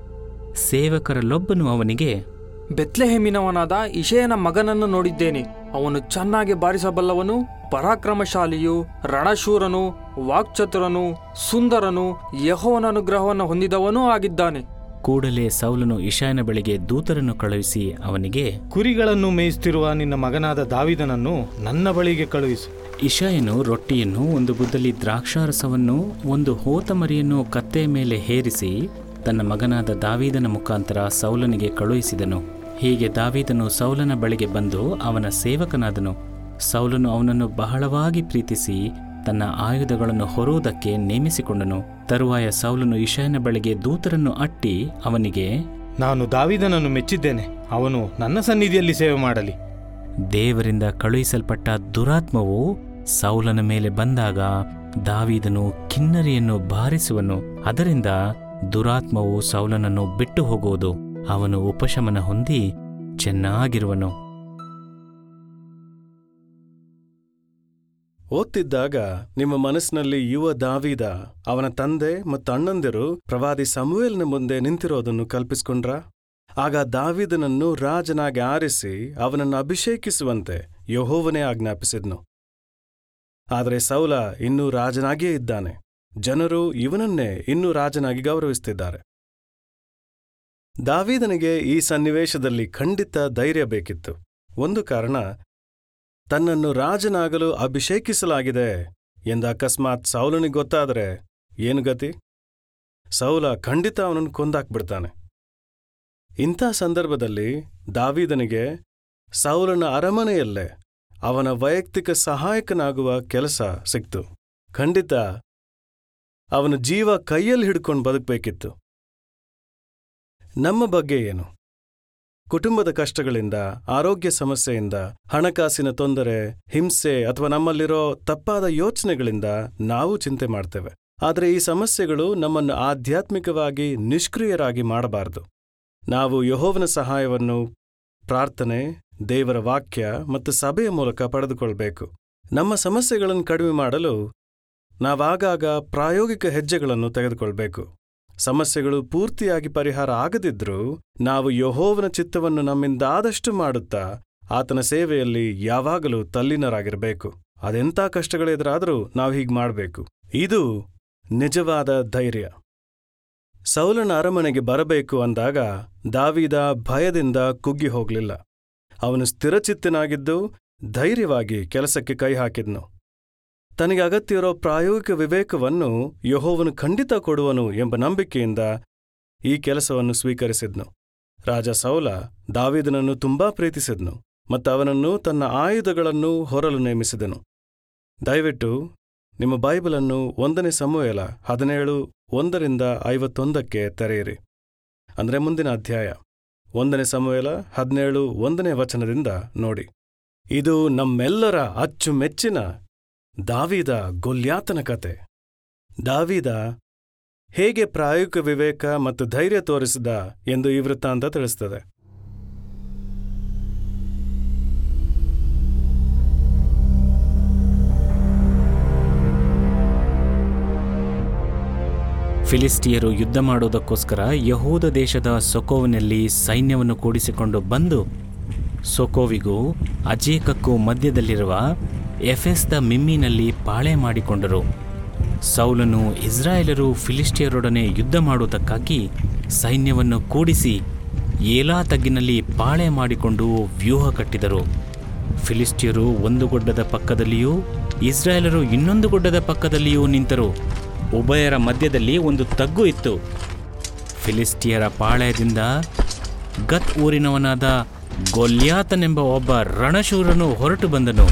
ಸೇವಕರಲ್ಲೊಬ್ಬನು ಅವನಿಗೆ ಬೆತ್ಲೆಹೆಮಿನವನಾದ ಇಷಯನ ಮಗನನ್ನು ನೋಡಿದ್ದೇನೆ ಅವನು ಚೆನ್ನಾಗಿ ಬಾರಿಸಬಲ್ಲವನು ಪರಾಕ್ರಮಶಾಲಿಯು ರಣಶೂರನು ವಾಕ್ಚತುರನು ಸುಂದರನು ಯಹೋವನ ಅನುಗ್ರಹವನ್ನು ಹೊಂದಿದವನೂ ಆಗಿದ್ದಾನೆ ಕೂಡಲೇ ಸೌಲನು ಇಶಾಯನ ಬಳಿಗೆ ದೂತರನ್ನು ಕಳುಹಿಸಿ ಅವನಿಗೆ ಕುರಿಗಳನ್ನು ಮೇಯಿಸ್ತಿರುವ ನಿನ್ನ ಮಗನಾದ ದಾವಿದನನ್ನು ನನ್ನ ಬಳಿಗೆ ಕಳುಹಿಸು ಇಶಾಯನು ರೊಟ್ಟಿಯನ್ನು ಒಂದು ಬುದ್ದಲಿ ದ್ರಾಕ್ಷಾರಸವನ್ನು ಒಂದು ಹೋತಮರಿಯನ್ನು ಕತ್ತೆಯ ಮೇಲೆ ಹೇರಿಸಿ ತನ್ನ ಮಗನಾದ ದಾವೀದನ ಮುಖಾಂತರ ಸೌಲನಿಗೆ ಕಳುಹಿಸಿದನು ಹೀಗೆ ದಾವೀದನು ಸೌಲನ ಬಳಿಗೆ ಬಂದು ಅವನ ಸೇವಕನಾದನು ಸೌಲನು ಅವನನ್ನು ಬಹಳವಾಗಿ ಪ್ರೀತಿಸಿ ತನ್ನ ಆಯುಧಗಳನ್ನು ಹೊರುವುದಕ್ಕೆ ನೇಮಿಸಿಕೊಂಡನು ತರುವಾಯ ಸೌಲನು ಇಶಾಯನ ಬಳಿಗೆ ದೂತರನ್ನು ಅಟ್ಟಿ ಅವನಿಗೆ ನಾನು ದಾವಿದನನ್ನು ಮೆಚ್ಚಿದ್ದೇನೆ ಅವನು ನನ್ನ ಸನ್ನಿಧಿಯಲ್ಲಿ ಸೇವೆ ಮಾಡಲಿ ದೇವರಿಂದ ಕಳುಹಿಸಲ್ಪಟ್ಟ ದುರಾತ್ಮವು ಸೌಲನ ಮೇಲೆ ಬಂದಾಗ ದಾವೀದನು ಕಿನ್ನರಿಯನ್ನು ಬಾರಿಸುವನು ಅದರಿಂದ ದುರಾತ್ಮವು ಸೌಲನನ್ನು ಬಿಟ್ಟು ಹೋಗುವುದು ಅವನು ಉಪಶಮನ ಹೊಂದಿ ಚೆನ್ನಾಗಿರುವನು ಓದ್ತಿದ್ದಾಗ ನಿಮ್ಮ ಮನಸ್ಸಿನಲ್ಲಿ ಯುವ ದಾವೀದ ಅವನ ತಂದೆ ಮತ್ತು ಅಣ್ಣಂದಿರು ಪ್ರವಾದಿ ಸಮುವೇಲ್ನ ಮುಂದೆ ನಿಂತಿರೋದನ್ನು ಕಲ್ಪಿಸ್ಕೊಂಡ್ರಾ ಆಗ ದಾವಿದನನ್ನು ರಾಜನಾಗಿ ಆರಿಸಿ ಅವನನ್ನು ಅಭಿಷೇಕಿಸುವಂತೆ ಯಹೋವನೇ ಆಜ್ಞಾಪಿಸಿದ್ನು ಆದರೆ ಸೌಲ ಇನ್ನೂ ರಾಜನಾಗಿಯೇ ಇದ್ದಾನೆ ಜನರು ಇವನನ್ನೇ ಇನ್ನೂ ರಾಜನಾಗಿ ಗೌರವಿಸುತ್ತಿದ್ದಾರೆ ದಾವೀದನಿಗೆ ಈ ಸನ್ನಿವೇಶದಲ್ಲಿ ಖಂಡಿತ ಧೈರ್ಯ ಬೇಕಿತ್ತು ಒಂದು ಕಾರಣ ತನ್ನನ್ನು ರಾಜನಾಗಲು ಅಭಿಷೇಕಿಸಲಾಗಿದೆ ಎಂದು ಅಕಸ್ಮಾತ್ ಸೌಲನಿಗೆ ಗೊತ್ತಾದರೆ ಏನು ಗತಿ ಸೌಲ ಖಂಡಿತ ಅವನನ್ನು ಕೊಂದಾಕ್ಬಿಡ್ತಾನೆ ಇಂಥ ಸಂದರ್ಭದಲ್ಲಿ ದಾವೀದನಿಗೆ ಸೌಲನ ಅರಮನೆಯಲ್ಲೇ ಅವನ ವೈಯಕ್ತಿಕ ಸಹಾಯಕನಾಗುವ ಕೆಲಸ ಸಿಕ್ತು ಖಂಡಿತ ಅವನ ಜೀವ ಕೈಯಲ್ಲಿ ಹಿಡ್ಕೊಂಡು ಬದುಕಬೇಕಿತ್ತು ನಮ್ಮ ಬಗ್ಗೆ ಏನು ಕುಟುಂಬದ ಕಷ್ಟಗಳಿಂದ ಆರೋಗ್ಯ ಸಮಸ್ಯೆಯಿಂದ ಹಣಕಾಸಿನ ತೊಂದರೆ ಹಿಂಸೆ ಅಥವಾ ನಮ್ಮಲ್ಲಿರೋ ತಪ್ಪಾದ ಯೋಚನೆಗಳಿಂದ ನಾವು ಚಿಂತೆ ಮಾಡ್ತೇವೆ ಆದರೆ ಈ ಸಮಸ್ಯೆಗಳು ನಮ್ಮನ್ನು ಆಧ್ಯಾತ್ಮಿಕವಾಗಿ ನಿಷ್ಕ್ರಿಯರಾಗಿ ಮಾಡಬಾರದು ನಾವು ಯಹೋವನ ಸಹಾಯವನ್ನು ಪ್ರಾರ್ಥನೆ ದೇವರ ವಾಕ್ಯ ಮತ್ತು ಸಭೆಯ ಮೂಲಕ ಪಡೆದುಕೊಳ್ಬೇಕು ನಮ್ಮ ಸಮಸ್ಯೆಗಳನ್ನು ಕಡಿಮೆ ಮಾಡಲು ನಾವಾಗಾಗ ಪ್ರಾಯೋಗಿಕ ಹೆಜ್ಜೆಗಳನ್ನು ತೆಗೆದುಕೊಳ್ಬೇಕು ಸಮಸ್ಯೆಗಳು ಪೂರ್ತಿಯಾಗಿ ಪರಿಹಾರ ಆಗದಿದ್ರೂ ನಾವು ಯಹೋವನ ಚಿತ್ತವನ್ನು ನಮ್ಮಿಂದಾದಷ್ಟು ಮಾಡುತ್ತಾ ಆತನ ಸೇವೆಯಲ್ಲಿ ಯಾವಾಗಲೂ ತಲ್ಲೀನರಾಗಿರಬೇಕು ಅದೆಂಥ ಕಷ್ಟಗಳೆದುರಾದರೂ ನಾವು ಹೀಗೆ ಮಾಡಬೇಕು ಇದು ನಿಜವಾದ ಧೈರ್ಯ ಸೌಲನ ಅರಮನೆಗೆ ಬರಬೇಕು ಅಂದಾಗ ದಾವಿದ ಭಯದಿಂದ ಕುಗ್ಗಿ ಹೋಗಲಿಲ್ಲ ಅವನು ಸ್ಥಿರಚಿತ್ತನಾಗಿದ್ದು ಧೈರ್ಯವಾಗಿ ಕೆಲಸಕ್ಕೆ ಕೈ ಹಾಕಿದ್ನು ತನಗೆ ಅಗತ್ಯ ಇರೋ ಪ್ರಾಯೋಗಿಕ ವಿವೇಕವನ್ನು ಯಹೋವನು ಖಂಡಿತ ಕೊಡುವನು ಎಂಬ ನಂಬಿಕೆಯಿಂದ ಈ ಕೆಲಸವನ್ನು ಸ್ವೀಕರಿಸಿದ್ನು ರಾಜ ಸೌಲ ದಾವಿದನನ್ನು ತುಂಬಾ ಪ್ರೀತಿಸಿದ್ನು ಮತ್ತು ಅವನನ್ನು ತನ್ನ ಆಯುಧಗಳನ್ನು ಹೊರಲು ನೇಮಿಸಿದನು ದಯವಿಟ್ಟು ನಿಮ್ಮ ಬೈಬಲನ್ನು ಒಂದನೇ ಸಮೂಹಲ ಹದಿನೇಳು ಒಂದರಿಂದ ಐವತ್ತೊಂದಕ್ಕೆ ತೆರೆಯಿರಿ ಅಂದರೆ ಮುಂದಿನ ಅಧ್ಯಾಯ ಒಂದನೇ ಸಮೂಹಲ ಹದಿನೇಳು ಒಂದನೇ ವಚನದಿಂದ ನೋಡಿ ಇದು ನಮ್ಮೆಲ್ಲರ ಅಚ್ಚುಮೆಚ್ಚಿನ ದಾವಿದ ಗೊಲ್ಯಾತನ ಕತೆ ದಾವಿದ ಹೇಗೆ ಪ್ರಾಯೋಗಿಕ ವಿವೇಕ ಮತ್ತು ಧೈರ್ಯ ತೋರಿಸಿದ ಎಂದು ಈ ವೃತ್ತಾಂತ ತಿಳಿಸ್ತದೆ ಫಿಲಿಸ್ಟಿಯರು ಯುದ್ಧ ಮಾಡೋದಕ್ಕೋಸ್ಕರ ಯಹೂದ ದೇಶದ ಸೊಕೋವಿನಲ್ಲಿ ಸೈನ್ಯವನ್ನು ಕೂಡಿಸಿಕೊಂಡು ಬಂದು ಸೊಕೋವಿಗೂ ಅಜೇಕಕ್ಕೂ ಮಧ್ಯದಲ್ಲಿರುವ ಎಫೆಸ್ದ ಮಿಮ್ಮಿನಲ್ಲಿ ಪಾಳೆ ಮಾಡಿಕೊಂಡರು ಸೌಲನು ಇಸ್ರಾಯೇಲರು ಫಿಲಿಸ್ಟಿಯರೊಡನೆ ಯುದ್ಧ ಮಾಡುವುದಕ್ಕಾಗಿ ಸೈನ್ಯವನ್ನು ಕೂಡಿಸಿ ಏಲಾ ತಗ್ಗಿನಲ್ಲಿ ಪಾಳೆ ಮಾಡಿಕೊಂಡು ವ್ಯೂಹ ಕಟ್ಟಿದರು ಫಿಲಿಸ್ಟಿಯರು ಒಂದು ಗುಡ್ಡದ ಪಕ್ಕದಲ್ಲಿಯೂ ಇಸ್ರಾಯೇಲರು ಇನ್ನೊಂದು ಗುಡ್ಡದ ಪಕ್ಕದಲ್ಲಿಯೂ ನಿಂತರು ಉಭಯರ ಮಧ್ಯದಲ್ಲಿ ಒಂದು ತಗ್ಗು ಇತ್ತು ಫಿಲಿಸ್ಟಿಯರ ಪಾಳೆಯದಿಂದ ಗತ್ ಊರಿನವನಾದ ಗೊಲ್ಯಾತನೆಂಬ ಒಬ್ಬ ರಣಶೂರನು ಹೊರಟು ಬಂದನು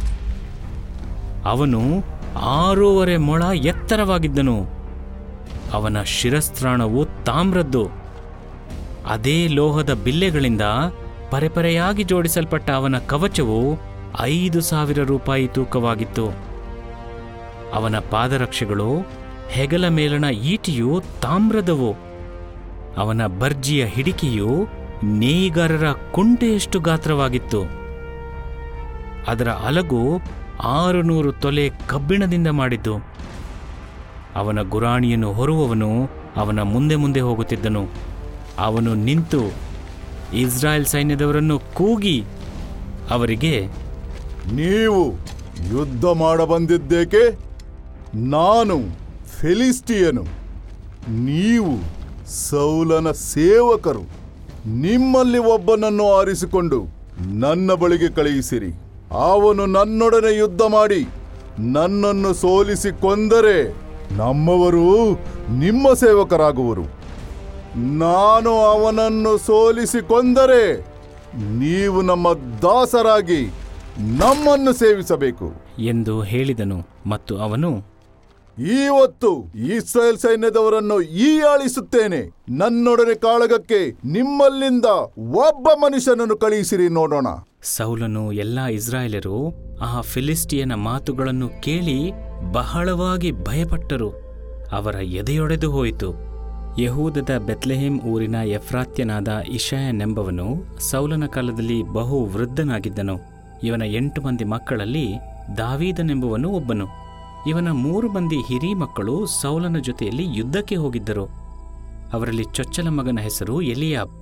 ಅವನು ಆರೂವರೆ ಮೊಳ ಎತ್ತರವಾಗಿದ್ದನು ಅವನ ಶಿರಸ್ತ್ರಾಣವು ತಾಮ್ರದ್ದು ಅದೇ ಲೋಹದ ಬಿಲ್ಲೆಗಳಿಂದ ಪರೆಪರೆಯಾಗಿ ಜೋಡಿಸಲ್ಪಟ್ಟ ಅವನ ಕವಚವು ಐದು ಸಾವಿರ ರೂಪಾಯಿ ತೂಕವಾಗಿತ್ತು ಅವನ ಪಾದರಕ್ಷೆಗಳು ಹೆಗಲ ಮೇಲಣ ಈಟಿಯು ತಾಮ್ರದವು ಅವನ ಬರ್ಜಿಯ ಹಿಡಿಕೆಯು ನೇಯ್ಗಾರರ ಕುಂಟೆಯಷ್ಟು ಗಾತ್ರವಾಗಿತ್ತು ಅದರ ಅಲಗು ಆರು ನೂರು ತೊಲೆ ಕಬ್ಬಿಣದಿಂದ ಮಾಡಿದ್ದು ಅವನ ಗುರಾಣಿಯನ್ನು ಹೊರುವವನು ಅವನ ಮುಂದೆ ಮುಂದೆ ಹೋಗುತ್ತಿದ್ದನು ಅವನು ನಿಂತು ಇಸ್ರಾಯೇಲ್ ಸೈನ್ಯದವರನ್ನು ಕೂಗಿ ಅವರಿಗೆ ನೀವು ಯುದ್ಧ ಮಾಡಬಂದಿದ್ದೇಕೆ ನಾನು ಫಿಲಿಸ್ಟಿಯನು ನೀವು ಸೌಲನ ಸೇವಕರು ನಿಮ್ಮಲ್ಲಿ ಒಬ್ಬನನ್ನು ಆರಿಸಿಕೊಂಡು ನನ್ನ ಬಳಿಗೆ ಕಳುಹಿಸಿರಿ ಅವನು ನನ್ನೊಡನೆ ಯುದ್ಧ ಮಾಡಿ ನನ್ನನ್ನು ಸೋಲಿಸಿ ಕೊಂದರೆ ನಮ್ಮವರು ನಿಮ್ಮ ಸೇವಕರಾಗುವರು ನಾನು ಅವನನ್ನು ಸೋಲಿಸಿ ಕೊಂದರೆ ನೀವು ನಮ್ಮ ದಾಸರಾಗಿ ನಮ್ಮನ್ನು ಸೇವಿಸಬೇಕು ಎಂದು ಹೇಳಿದನು ಮತ್ತು ಅವನು ಇವತ್ತು ಇಸ್ರಾಯೇಲ್ ಸೈನ್ಯದವರನ್ನು ಈ ಆಳಿಸುತ್ತೇನೆ ನನ್ನೊಡನೆ ಕಾಳಗಕ್ಕೆ ನಿಮ್ಮಲ್ಲಿಂದ ಒಬ್ಬ ಮನುಷ್ಯನನ್ನು ಕಳುಹಿಸಿರಿ ನೋಡೋಣ ಸೌಲನು ಎಲ್ಲ ಇಸ್ರಾಯೇಲರು ಆ ಫಿಲಿಸ್ಟಿಯನ ಮಾತುಗಳನ್ನು ಕೇಳಿ ಬಹಳವಾಗಿ ಭಯಪಟ್ಟರು ಅವರ ಎದೆಯೊಡೆದು ಹೋಯಿತು ಯಹೂದದ ಬೆತ್ಲೆಹೇಮ್ ಊರಿನ ಎಫ್ರಾತ್ಯನಾದ ಇಷಯನೆಂಬವನು ಸೌಲನ ಕಾಲದಲ್ಲಿ ಬಹು ವೃದ್ಧನಾಗಿದ್ದನು ಇವನ ಎಂಟು ಮಂದಿ ಮಕ್ಕಳಲ್ಲಿ ದಾವೀದನೆಂಬುವನು ಒಬ್ಬನು ಇವನ ಮೂರು ಮಂದಿ ಹಿರೀ ಮಕ್ಕಳು ಸೌಲನ ಜೊತೆಯಲ್ಲಿ ಯುದ್ಧಕ್ಕೆ ಹೋಗಿದ್ದರು ಅವರಲ್ಲಿ ಚೊಚ್ಚಲ ಮಗನ ಹೆಸರು ಎಲಿಯಾಬ್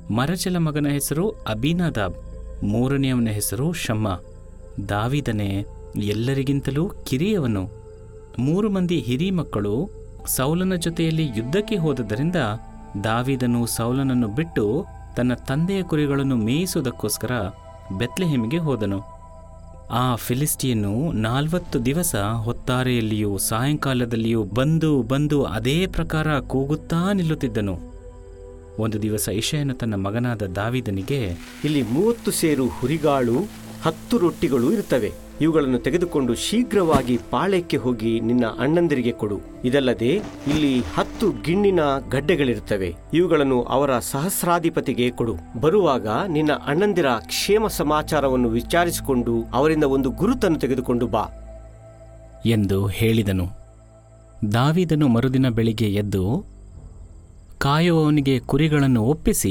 ಮರಚಲ ಮಗನ ಹೆಸರು ಅಬಿನಾದಾಬ್ ಮೂರನೆಯವನ ಹೆಸರು ಶಮ್ಮ ದಾವಿದನೇ ಎಲ್ಲರಿಗಿಂತಲೂ ಕಿರಿಯವನು ಮೂರು ಮಂದಿ ಹಿರಿ ಮಕ್ಕಳು ಸೌಲನ ಜೊತೆಯಲ್ಲಿ ಯುದ್ಧಕ್ಕೆ ಹೋದದ್ದರಿಂದ ದಾವಿದನು ಸೌಲನನ್ನು ಬಿಟ್ಟು ತನ್ನ ತಂದೆಯ ಕುರಿಗಳನ್ನು ಮೇಯಿಸುವುದಕ್ಕೋಸ್ಕರ ಬೆತ್ಲೆಹೆಮಿಗೆ ಹೋದನು ಆ ಫಿಲಿಸ್ಟಿಯನ್ನು ನಾಲ್ವತ್ತು ದಿವಸ ಹೊತ್ತಾರೆಯಲ್ಲಿಯೂ ಸಾಯಂಕಾಲದಲ್ಲಿಯೂ ಬಂದು ಬಂದು ಅದೇ ಪ್ರಕಾರ ಕೂಗುತ್ತಾ ನಿಲ್ಲುತ್ತಿದ್ದನು ಒಂದು ದಿವಸ ಇಷಯನು ತನ್ನ ಮಗನಾದ ದಾವಿದನಿಗೆ ಇಲ್ಲಿ ಮೂವತ್ತು ಸೇರು ಹುರಿಗಾಳು ಹತ್ತು ರೊಟ್ಟಿಗಳು ಇರುತ್ತವೆ ಇವುಗಳನ್ನು ತೆಗೆದುಕೊಂಡು ಶೀಘ್ರವಾಗಿ ಪಾಳ್ಯಕ್ಕೆ ಹೋಗಿ ನಿನ್ನ ಅಣ್ಣಂದಿರಿಗೆ ಕೊಡು ಇದಲ್ಲದೆ ಇಲ್ಲಿ ಹತ್ತು ಗಿಣ್ಣಿನ ಗಡ್ಡೆಗಳಿರುತ್ತವೆ ಇವುಗಳನ್ನು ಅವರ ಸಹಸ್ರಾಧಿಪತಿಗೆ ಕೊಡು ಬರುವಾಗ ನಿನ್ನ ಅಣ್ಣಂದಿರ ಕ್ಷೇಮ ಸಮಾಚಾರವನ್ನು ವಿಚಾರಿಸಿಕೊಂಡು ಅವರಿಂದ ಒಂದು ಗುರುತನ್ನು ತೆಗೆದುಕೊಂಡು ಬಾ ಎಂದು ಹೇಳಿದನು ದಾವಿದನು ಮರುದಿನ ಬೆಳಿಗ್ಗೆ ಎದ್ದು ಕಾಯುವವನಿಗೆ ಕುರಿಗಳನ್ನು ಒಪ್ಪಿಸಿ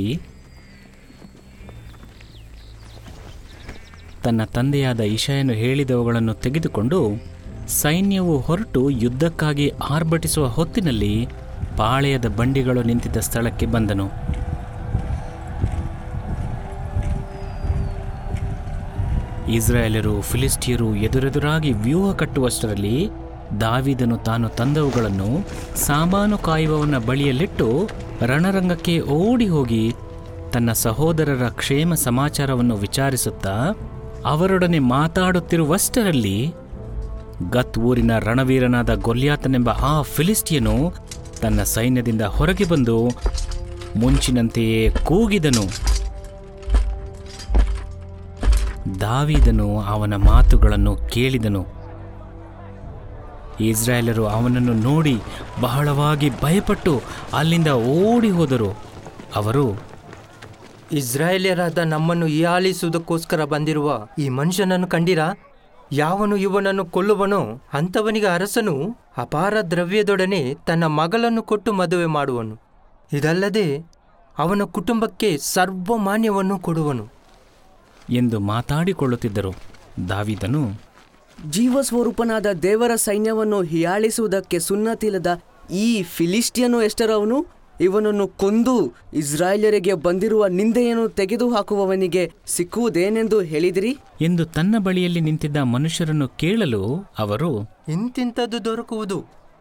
ತನ್ನ ತಂದೆಯಾದ ಇಷಯನು ಹೇಳಿದವುಗಳನ್ನು ತೆಗೆದುಕೊಂಡು ಸೈನ್ಯವು ಹೊರಟು ಯುದ್ಧಕ್ಕಾಗಿ ಆರ್ಭಟಿಸುವ ಹೊತ್ತಿನಲ್ಲಿ ಪಾಳೆಯದ ಬಂಡಿಗಳು ನಿಂತಿದ್ದ ಸ್ಥಳಕ್ಕೆ ಬಂದನು ಇಸ್ರಾಯೇಲರು ಫಿಲಿಸ್ಟಿಯರು ಎದುರೆದುರಾಗಿ ವ್ಯೂಹ ಕಟ್ಟುವಷ್ಟರಲ್ಲಿ ದಾವಿದನು ತಾನು ತಂದವುಗಳನ್ನು ಸಾಮಾನು ಕಾಯುವವನ ಬಳಿಯಲ್ಲಿಟ್ಟು ರಣರಂಗಕ್ಕೆ ಓಡಿ ಹೋಗಿ ತನ್ನ ಸಹೋದರರ ಕ್ಷೇಮ ಸಮಾಚಾರವನ್ನು ವಿಚಾರಿಸುತ್ತಾ ಅವರೊಡನೆ ಮಾತಾಡುತ್ತಿರುವಷ್ಟರಲ್ಲಿ ಗತ್ ಊರಿನ ರಣವೀರನಾದ ಗೊಲ್ಯಾತನೆಂಬ ಆ ಫಿಲಿಸ್ಟಿಯನು ತನ್ನ ಸೈನ್ಯದಿಂದ ಹೊರಗೆ ಬಂದು ಮುಂಚಿನಂತೆಯೇ ಕೂಗಿದನು ದಾವಿದನು ಅವನ ಮಾತುಗಳನ್ನು ಕೇಳಿದನು ಇಸ್ರಾಯೇಲರು ಅವನನ್ನು ನೋಡಿ ಬಹಳವಾಗಿ ಭಯಪಟ್ಟು ಅಲ್ಲಿಂದ ಓಡಿ ಹೋದರು ಅವರು ಇಸ್ರಾಯೇಲ್ಯರಾದ ನಮ್ಮನ್ನು ಹೀಯಾಳಿಸುವುದಕ್ಕೋಸ್ಕರ ಬಂದಿರುವ ಈ ಮನುಷ್ಯನನ್ನು ಕಂಡಿರಾ ಯಾವನು ಇವನನ್ನು ಕೊಲ್ಲುವನೋ ಅಂಥವನಿಗೆ ಅರಸನು ಅಪಾರ ದ್ರವ್ಯದೊಡನೆ ತನ್ನ ಮಗಳನ್ನು ಕೊಟ್ಟು ಮದುವೆ ಮಾಡುವನು ಇದಲ್ಲದೆ ಅವನ ಕುಟುಂಬಕ್ಕೆ ಸರ್ವಮಾನ್ಯವನ್ನು ಕೊಡುವನು ಎಂದು ಮಾತಾಡಿಕೊಳ್ಳುತ್ತಿದ್ದರು ದಾವಿದನು ಜೀವಸ್ವರೂಪನಾದ ದೇವರ ಸೈನ್ಯವನ್ನು ಹೀಯಾಳಿಸುವುದಕ್ಕೆ ಸುನ್ನತಿಲ್ಲದ ಈ ಫಿಲಿಸ್ಟಿಯನು ಎಷ್ಟರವನು ಇವನನ್ನು ಕೊಂದು ಇಸ್ರಾಯೇಲರಿಗೆ ಬಂದಿರುವ ನಿಂದೆಯನ್ನು ತೆಗೆದುಹಾಕುವವನಿಗೆ ಸಿಕ್ಕುವುದೇನೆಂದು ಹೇಳಿದಿರಿ ಎಂದು ತನ್ನ ಬಳಿಯಲ್ಲಿ ನಿಂತಿದ್ದ ಮನುಷ್ಯರನ್ನು ಕೇಳಲು ಅವರು ಇಂತಿಂಥದ್ದು ದೊರಕುವುದು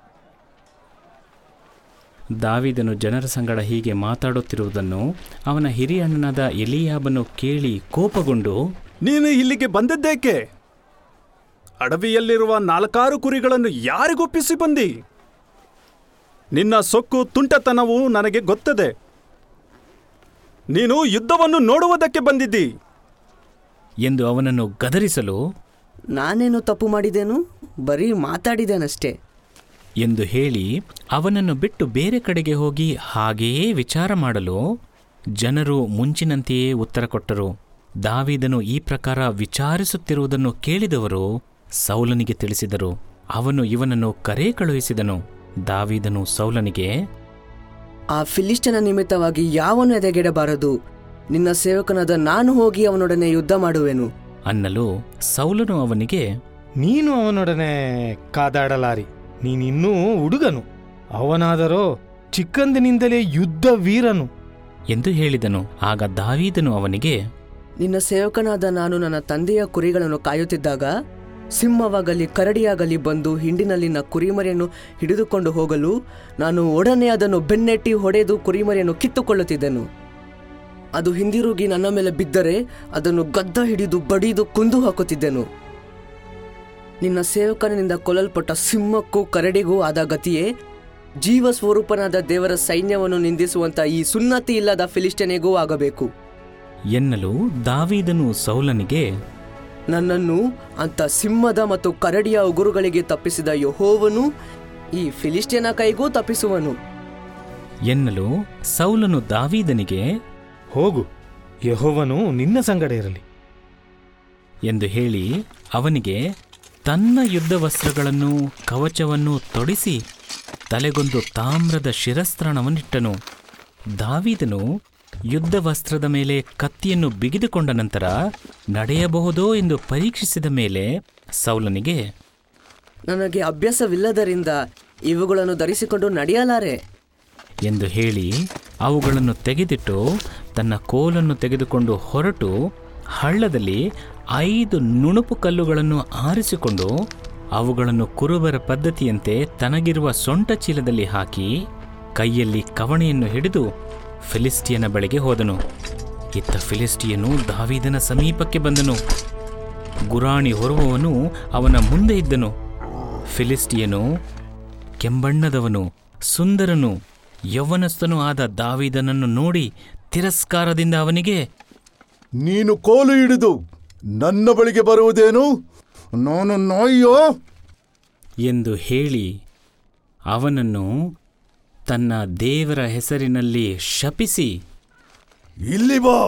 ದಾವಿದನು ಜನರ ಸಂಗಡ ಹೀಗೆ ಮಾತಾಡುತ್ತಿರುವುದನ್ನು ಅವನ ಹಿರಿಯ ಅಣ್ಣನಾದ ಎಲಿಯಾಬನು ಕೇಳಿ ಕೋಪಗೊಂಡು ನೀನು ಇಲ್ಲಿಗೆ ಬಂದದ್ದೇಕೆ ಅಡವಿಯಲ್ಲಿರುವ ನಾಲ್ಕಾರು ಕುರಿಗಳನ್ನು ಯಾರಿಗೊಪ್ಪಿಸಿ ಬಂದಿ ನಿನ್ನ ಸೊಕ್ಕು ತುಂಟತನವು ನನಗೆ ಗೊತ್ತದೆ ನೀನು ಯುದ್ಧವನ್ನು ನೋಡುವುದಕ್ಕೆ ಬಂದಿದ್ದಿ ಎಂದು ಅವನನ್ನು ಗದರಿಸಲು ನಾನೇನು ತಪ್ಪು ಮಾಡಿದೆನು ಬರೀ ಮಾತಾಡಿದ್ದೇನಷ್ಟೇ ಎಂದು ಹೇಳಿ ಅವನನ್ನು ಬಿಟ್ಟು ಬೇರೆ ಕಡೆಗೆ ಹೋಗಿ ಹಾಗೆಯೇ ವಿಚಾರ ಮಾಡಲು ಜನರು ಮುಂಚಿನಂತೆಯೇ ಉತ್ತರ ಕೊಟ್ಟರು ದಾವಿದನು ಈ ಪ್ರಕಾರ ವಿಚಾರಿಸುತ್ತಿರುವುದನ್ನು ಕೇಳಿದವರು ಸೌಲನಿಗೆ ತಿಳಿಸಿದರು ಅವನು ಇವನನ್ನು ಕರೆ ಕಳುಹಿಸಿದನು ದಾವಿದನು ಸೌಲನಿಗೆ ಆ ಫಿಲಿಸ್ಟನ ನಿಮಿತ್ತವಾಗಿ ಯಾವನು ಎದೆಗೆಡಬಾರದು ನಿನ್ನ ಸೇವಕನಾದ ನಾನು ಹೋಗಿ ಅವನೊಡನೆ ಯುದ್ಧ ಮಾಡುವೆನು ಅನ್ನಲು ಸೌಲನು ಅವನಿಗೆ ನೀನು ಅವನೊಡನೆ ಕಾದಾಡಲಾರಿ ನೀನಿನ್ನೂ ಹುಡುಗನು ಅವನಾದರೋ ಚಿಕ್ಕಂದಿನಿಂದಲೇ ಯುದ್ಧ ವೀರನು ಎಂದು ಹೇಳಿದನು ಆಗ ದಾವೀದನು ಅವನಿಗೆ ನಿನ್ನ ಸೇವಕನಾದ ನಾನು ನನ್ನ ತಂದೆಯ ಕುರಿಗಳನ್ನು ಕಾಯುತ್ತಿದ್ದಾಗ ಸಿಂಹವಾಗಲಿ ಕರಡಿಯಾಗಲಿ ಬಂದು ಹಿಂಡಿನಲ್ಲಿನ ಕುರಿಮರಿಯನ್ನು ಹಿಡಿದುಕೊಂಡು ಹೋಗಲು ನಾನು ಒಡನೆ ಅದನ್ನು ಬೆನ್ನೆಟ್ಟಿ ಹೊಡೆದು ಕುರಿಮರಿಯನ್ನು ಕಿತ್ತುಕೊಳ್ಳುತ್ತಿದ್ದೆನು ಅದು ಹಿಂದಿರುಗಿ ನನ್ನ ಮೇಲೆ ಬಿದ್ದರೆ ಅದನ್ನು ಗದ್ದ ಹಿಡಿದು ಬಡಿದು ಕುಂದು ಹಾಕುತ್ತಿದ್ದೆನು ನಿನ್ನ ಸೇವಕನಿಂದ ಕೊಲ್ಲಲ್ಪಟ್ಟ ಸಿಂಹಕ್ಕೂ ಕರಡಿಗೂ ಆದ ಗತಿಯೇ ಜೀವ ಸ್ವರೂಪನಾದ ದೇವರ ಸೈನ್ಯವನ್ನು ನಿಂದಿಸುವಂತ ಈ ಸುನ್ನತಿ ಇಲ್ಲದ ಫಿಲಿಸ್ಟನಿಗೂ ಆಗಬೇಕು ಎನ್ನಲು ದಾವೀದನು ಸೌಲನಿಗೆ ನನ್ನನ್ನು ಅಂತ ಸಿಂಹದ ಮತ್ತು ಕರಡಿಯ ಉಗುರುಗಳಿಗೆ ತಪ್ಪಿಸಿದ ಯಹೋವನು ಈ ಫಿಲಿಸ್ಟಿಯನ ಕೈಗೂ ತಪ್ಪಿಸುವನು ಎನ್ನಲು ಸೌಲನು ದಾವೀದನಿಗೆ ಹೋಗು ಯಹೋವನು ನಿನ್ನ ಸಂಗಡ ಇರಲಿ ಎಂದು ಹೇಳಿ ಅವನಿಗೆ ತನ್ನ ಯುದ್ಧ ವಸ್ತ್ರಗಳನ್ನು ಕವಚವನ್ನು ತೊಡಿಸಿ ತಲೆಗೊಂದು ತಾಮ್ರದ ಶಿರಸ್ತ್ರಾಣವನ್ನಿಟ್ಟನು ದಾವೀದನು ಯುದ್ಧ ವಸ್ತ್ರದ ಮೇಲೆ ಕತ್ತಿಯನ್ನು ಬಿಗಿದುಕೊಂಡ ನಂತರ ನಡೆಯಬಹುದೋ ಎಂದು ಪರೀಕ್ಷಿಸಿದ ಮೇಲೆ ಸೌಲನಿಗೆ ನನಗೆ ಅಭ್ಯಾಸವಿಲ್ಲದರಿಂದ ಇವುಗಳನ್ನು ಧರಿಸಿಕೊಂಡು ನಡೆಯಲಾರೆ ಎಂದು ಹೇಳಿ ಅವುಗಳನ್ನು ತೆಗೆದಿಟ್ಟು ತನ್ನ ಕೋಲನ್ನು ತೆಗೆದುಕೊಂಡು ಹೊರಟು ಹಳ್ಳದಲ್ಲಿ ಐದು ನುಣುಪು ಕಲ್ಲುಗಳನ್ನು ಆರಿಸಿಕೊಂಡು ಅವುಗಳನ್ನು ಕುರುಬರ ಪದ್ಧತಿಯಂತೆ ತನಗಿರುವ ಸೊಂಟ ಚೀಲದಲ್ಲಿ ಹಾಕಿ ಕೈಯಲ್ಲಿ ಕವಣೆಯನ್ನು ಹಿಡಿದು ಫಿಲಿಸ್ಟಿಯನ ಬಳಿಗೆ ಹೋದನು ಇತ್ತ ಫಿಲಿಸ್ಟಿಯನು ದಾವೀದನ ಸಮೀಪಕ್ಕೆ ಬಂದನು ಗುರಾಣಿ ಹೊರುವವನು ಅವನ ಮುಂದೆ ಇದ್ದನು ಫಿಲಿಸ್ಟಿಯನು ಕೆಂಬಣ್ಣದವನು ಸುಂದರನು ಯೌವನಸ್ಥನೂ ಆದ ದಾವೀದನನ್ನು ನೋಡಿ ತಿರಸ್ಕಾರದಿಂದ ಅವನಿಗೆ ನೀನು ಕೋಲು ಹಿಡಿದು ನನ್ನ ಬಳಿಗೆ ಬರುವುದೇನು ನಾನು ನಾಯಿಯೋ ಎಂದು ಹೇಳಿ ಅವನನ್ನು ತನ್ನ ದೇವರ ಹೆಸರಿನಲ್ಲಿ ಶಪಿಸಿ ಇಲ್ಲಿ ಬಾ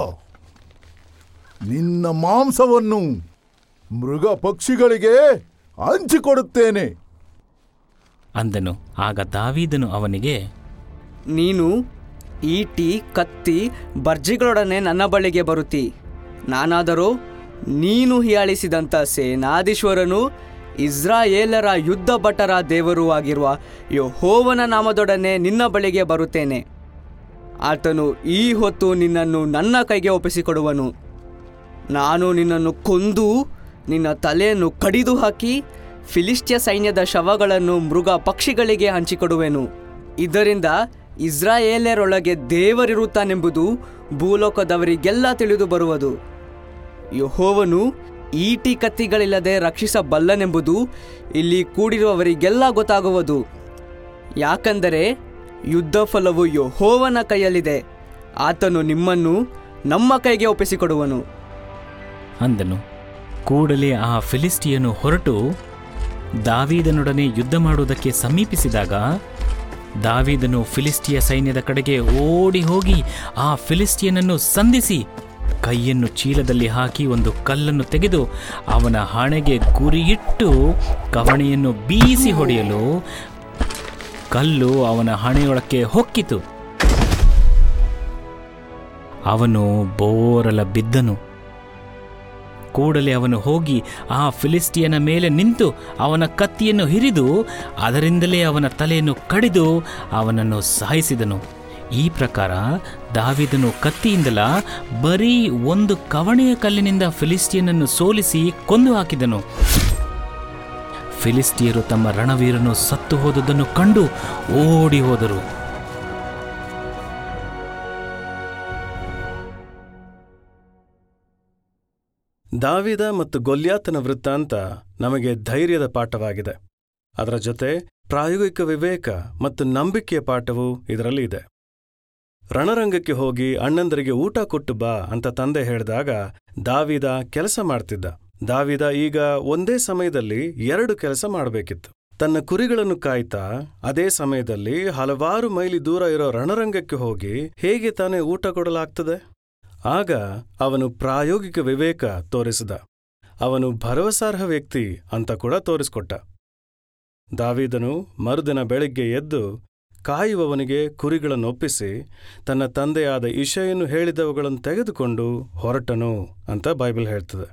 ನಿನ್ನ ಮಾಂಸವನ್ನು ಮೃಗ ಪಕ್ಷಿಗಳಿಗೆ ಹಂಚಿಕೊಡುತ್ತೇನೆ ಅಂದನು ಆಗ ದಾವೀದನು ಅವನಿಗೆ ನೀನು ಈಟಿ ಕತ್ತಿ ಬರ್ಜಿಗಳೊಡನೆ ನನ್ನ ಬಳಿಗೆ ಬರುತ್ತಿ ನಾನಾದರೂ ನೀನು ಹೀಯಾಳಿಸಿದಂಥ ಸೇನಾಧೀಶ್ವರನು ಇಸ್ರಾಯೇಲರ ಯುದ್ಧ ಭಟರ ದೇವರೂ ಆಗಿರುವ ಯೆಹೋವನ ನಾಮದೊಡನೆ ನಿನ್ನ ಬಳಿಗೆ ಬರುತ್ತೇನೆ ಆತನು ಈ ಹೊತ್ತು ನಿನ್ನನ್ನು ನನ್ನ ಕೈಗೆ ಒಪ್ಪಿಸಿಕೊಡುವನು ನಾನು ನಿನ್ನನ್ನು ಕೊಂದು ನಿನ್ನ ತಲೆಯನ್ನು ಕಡಿದು ಹಾಕಿ ಫಿಲಿಸ್ಟಿಯ ಸೈನ್ಯದ ಶವಗಳನ್ನು ಮೃಗ ಪಕ್ಷಿಗಳಿಗೆ ಹಂಚಿಕೊಡುವೆನು ಇದರಿಂದ ಇಸ್ರಾಯೇಲರೊಳಗೆ ದೇವರಿರುತ್ತಾನೆಂಬುದು ಭೂಲೋಕದವರಿಗೆಲ್ಲ ತಿಳಿದು ಬರುವುದು ಯಹೋವನು ಈಟಿ ಕತ್ತಿಗಳಿಲ್ಲದೆ ರಕ್ಷಿಸಬಲ್ಲನೆಂಬುದು ಇಲ್ಲಿ ಕೂಡಿರುವವರಿಗೆಲ್ಲ ಗೊತ್ತಾಗುವುದು ಯಾಕಂದರೆ ಯುದ್ಧ ಫಲವು ಯಹೋವನ ಕೈಯಲ್ಲಿದೆ ಆತನು ನಿಮ್ಮನ್ನು ನಮ್ಮ ಕೈಗೆ ಒಪ್ಪಿಸಿಕೊಡುವನು ಅಂದನು ಕೂಡಲೇ ಆ ಫಿಲಿಸ್ಟಿಯನು ಹೊರಟು ದಾವೀದನೊಡನೆ ಯುದ್ಧ ಮಾಡುವುದಕ್ಕೆ ಸಮೀಪಿಸಿದಾಗ ದಾವೀದನು ಫಿಲಿಸ್ಟಿಯ ಸೈನ್ಯದ ಕಡೆಗೆ ಓಡಿ ಹೋಗಿ ಆ ಫಿಲಿಸ್ಟಿಯನನ್ನು ಸಂಧಿಸಿ ಕೈಯನ್ನು ಚೀಲದಲ್ಲಿ ಹಾಕಿ ಒಂದು ಕಲ್ಲನ್ನು ತೆಗೆದು ಅವನ ಹಣೆಗೆ ಗುರಿಯಿಟ್ಟು ಕವಣೆಯನ್ನು ಬೀಸಿ ಹೊಡೆಯಲು ಕಲ್ಲು ಅವನ ಹಣೆಯೊಳಕ್ಕೆ ಹೊಕ್ಕಿತು ಅವನು ಬೋರಲ ಬಿದ್ದನು ಕೂಡಲೇ ಅವನು ಹೋಗಿ ಆ ಫಿಲಿಸ್ಟಿಯನ ಮೇಲೆ ನಿಂತು ಅವನ ಕತ್ತಿಯನ್ನು ಹಿರಿದು ಅದರಿಂದಲೇ ಅವನ ತಲೆಯನ್ನು ಕಡಿದು ಅವನನ್ನು ಸಾಯಿಸಿದನು ಈ ಪ್ರಕಾರ ದಾವಿದನು ಕತ್ತಿಯಿಂದಲ ಬರೀ ಒಂದು ಕವಣೆಯ ಕಲ್ಲಿನಿಂದ ಫಿಲಿಸ್ಟಿಯನನ್ನು ಸೋಲಿಸಿ ಕೊಂದು ಹಾಕಿದನು ಫಿಲಿಸ್ಟಿಯರು ತಮ್ಮ ರಣವೀರನು ಸತ್ತು ಹೋದುದನ್ನು ಕಂಡು ಓಡಿ ಹೋದರು ದಾವಿದ ಮತ್ತು ಗೊಲ್ಯಾತನ ವೃತ್ತಾಂತ ನಮಗೆ ಧೈರ್ಯದ ಪಾಠವಾಗಿದೆ ಅದರ ಜೊತೆ ಪ್ರಾಯೋಗಿಕ ವಿವೇಕ ಮತ್ತು ನಂಬಿಕೆಯ ಪಾಠವೂ ಇದರಲ್ಲಿ ಇದೆ ರಣರಂಗಕ್ಕೆ ಹೋಗಿ ಅಣ್ಣಂದರಿಗೆ ಊಟ ಕೊಟ್ಟು ಬಾ ಅಂತ ತಂದೆ ಹೇಳಿದಾಗ ದಾವಿದ ಕೆಲಸ ಮಾಡ್ತಿದ್ದ ದಾವಿದ ಈಗ ಒಂದೇ ಸಮಯದಲ್ಲಿ ಎರಡು ಕೆಲಸ ಮಾಡಬೇಕಿತ್ತು ತನ್ನ ಕುರಿಗಳನ್ನು ಕಾಯ್ತಾ ಅದೇ ಸಮಯದಲ್ಲಿ ಹಲವಾರು ಮೈಲಿ ದೂರ ಇರೋ ರಣರಂಗಕ್ಕೆ ಹೋಗಿ ಹೇಗೆ ತಾನೇ ಊಟ ಕೊಡಲಾಗ್ತದೆ ಆಗ ಅವನು ಪ್ರಾಯೋಗಿಕ ವಿವೇಕ ತೋರಿಸಿದ ಅವನು ಭರವಸಾರ್ಹ ವ್ಯಕ್ತಿ ಅಂತ ಕೂಡ ತೋರಿಸ್ಕೊಟ್ಟ ದಾವೀದನು ಮರುದಿನ ಬೆಳಿಗ್ಗೆ ಎದ್ದು ಕಾಯುವವನಿಗೆ ಕುರಿಗಳನ್ನೊಪ್ಪಿಸಿ ತನ್ನ ತಂದೆಯಾದ ಇಶೆಯನ್ನು ಹೇಳಿದವುಗಳನ್ನು ತೆಗೆದುಕೊಂಡು ಹೊರಟನು ಅಂತ ಬೈಬಲ್ ಹೇಳ್ತದೆ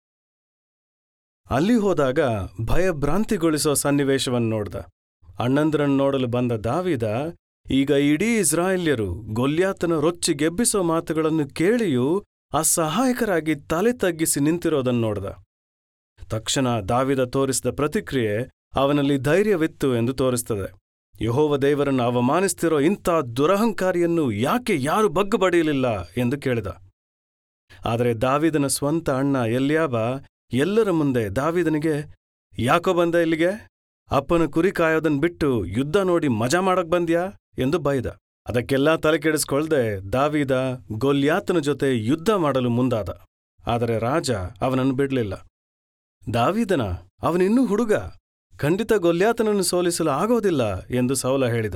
ಅಲ್ಲಿ ಹೋದಾಗ ಭಯಭ್ರಾಂತಿಗೊಳಿಸೋ ಸನ್ನಿವೇಶವನ್ನು ನೋಡ್ದ ಅಣ್ಣಂದ್ರನ್ನು ನೋಡಲು ಬಂದ ದಾವಿದ ಈಗ ಇಡೀ ಇಸ್ರಾಯೇಲ್ಯರು ಗೊಲ್ಯಾತನ ರೊಚ್ಚಿಗೆಬ್ಬಿಸೋ ಮಾತುಗಳನ್ನು ಕೇಳಿಯೂ ಅಸಹಾಯಕರಾಗಿ ತಲೆ ತಗ್ಗಿಸಿ ನಿಂತಿರೋದನ್ನು ನೋಡ್ದ ತಕ್ಷಣ ದಾವಿದ ತೋರಿಸಿದ ಪ್ರತಿಕ್ರಿಯೆ ಅವನಲ್ಲಿ ಧೈರ್ಯವಿತ್ತು ಎಂದು ತೋರಿಸ್ತದೆ ಯಹೋವ ದೇವರನ್ನು ಅವಮಾನಿಸ್ತಿರೋ ಇಂಥ ದುರಹಂಕಾರಿಯನ್ನು ಯಾಕೆ ಯಾರು ಬಗ್ಗು ಬಡಿಯಲಿಲ್ಲ ಎಂದು ಕೇಳಿದ ಆದರೆ ದಾವಿದನ ಸ್ವಂತ ಅಣ್ಣ ಎಲ್ಯಾಬ ಎಲ್ಲರ ಮುಂದೆ ದಾವಿದನಿಗೆ ಯಾಕೋ ಬಂದ ಇಲ್ಲಿಗೆ ಅಪ್ಪನ ಕುರಿ ಕಾಯೋದನ್ ಬಿಟ್ಟು ಯುದ್ಧ ನೋಡಿ ಮಜಾ ಮಾಡಕ್ ಬಂದ್ಯಾ ಎಂದು ಬೈದ ಅದಕ್ಕೆಲ್ಲ ತಲೆ ಕೆಡಿಸ್ಕೊಳ್ದೆ ದಾವಿದ ಗೊಲ್ಯಾತನ ಜೊತೆ ಯುದ್ಧ ಮಾಡಲು ಮುಂದಾದ ಆದರೆ ರಾಜ ಅವನನ್ನು ಬಿಡ್ಲಿಲ್ಲ ದಾವಿದನ ಅವನಿನ್ನೂ ಹುಡುಗ ಖಂಡಿತ ಗೊಲ್ಯಾತನನ್ನು ಸೋಲಿಸಲು ಆಗೋದಿಲ್ಲ ಎಂದು ಸೌಲ ಹೇಳಿದ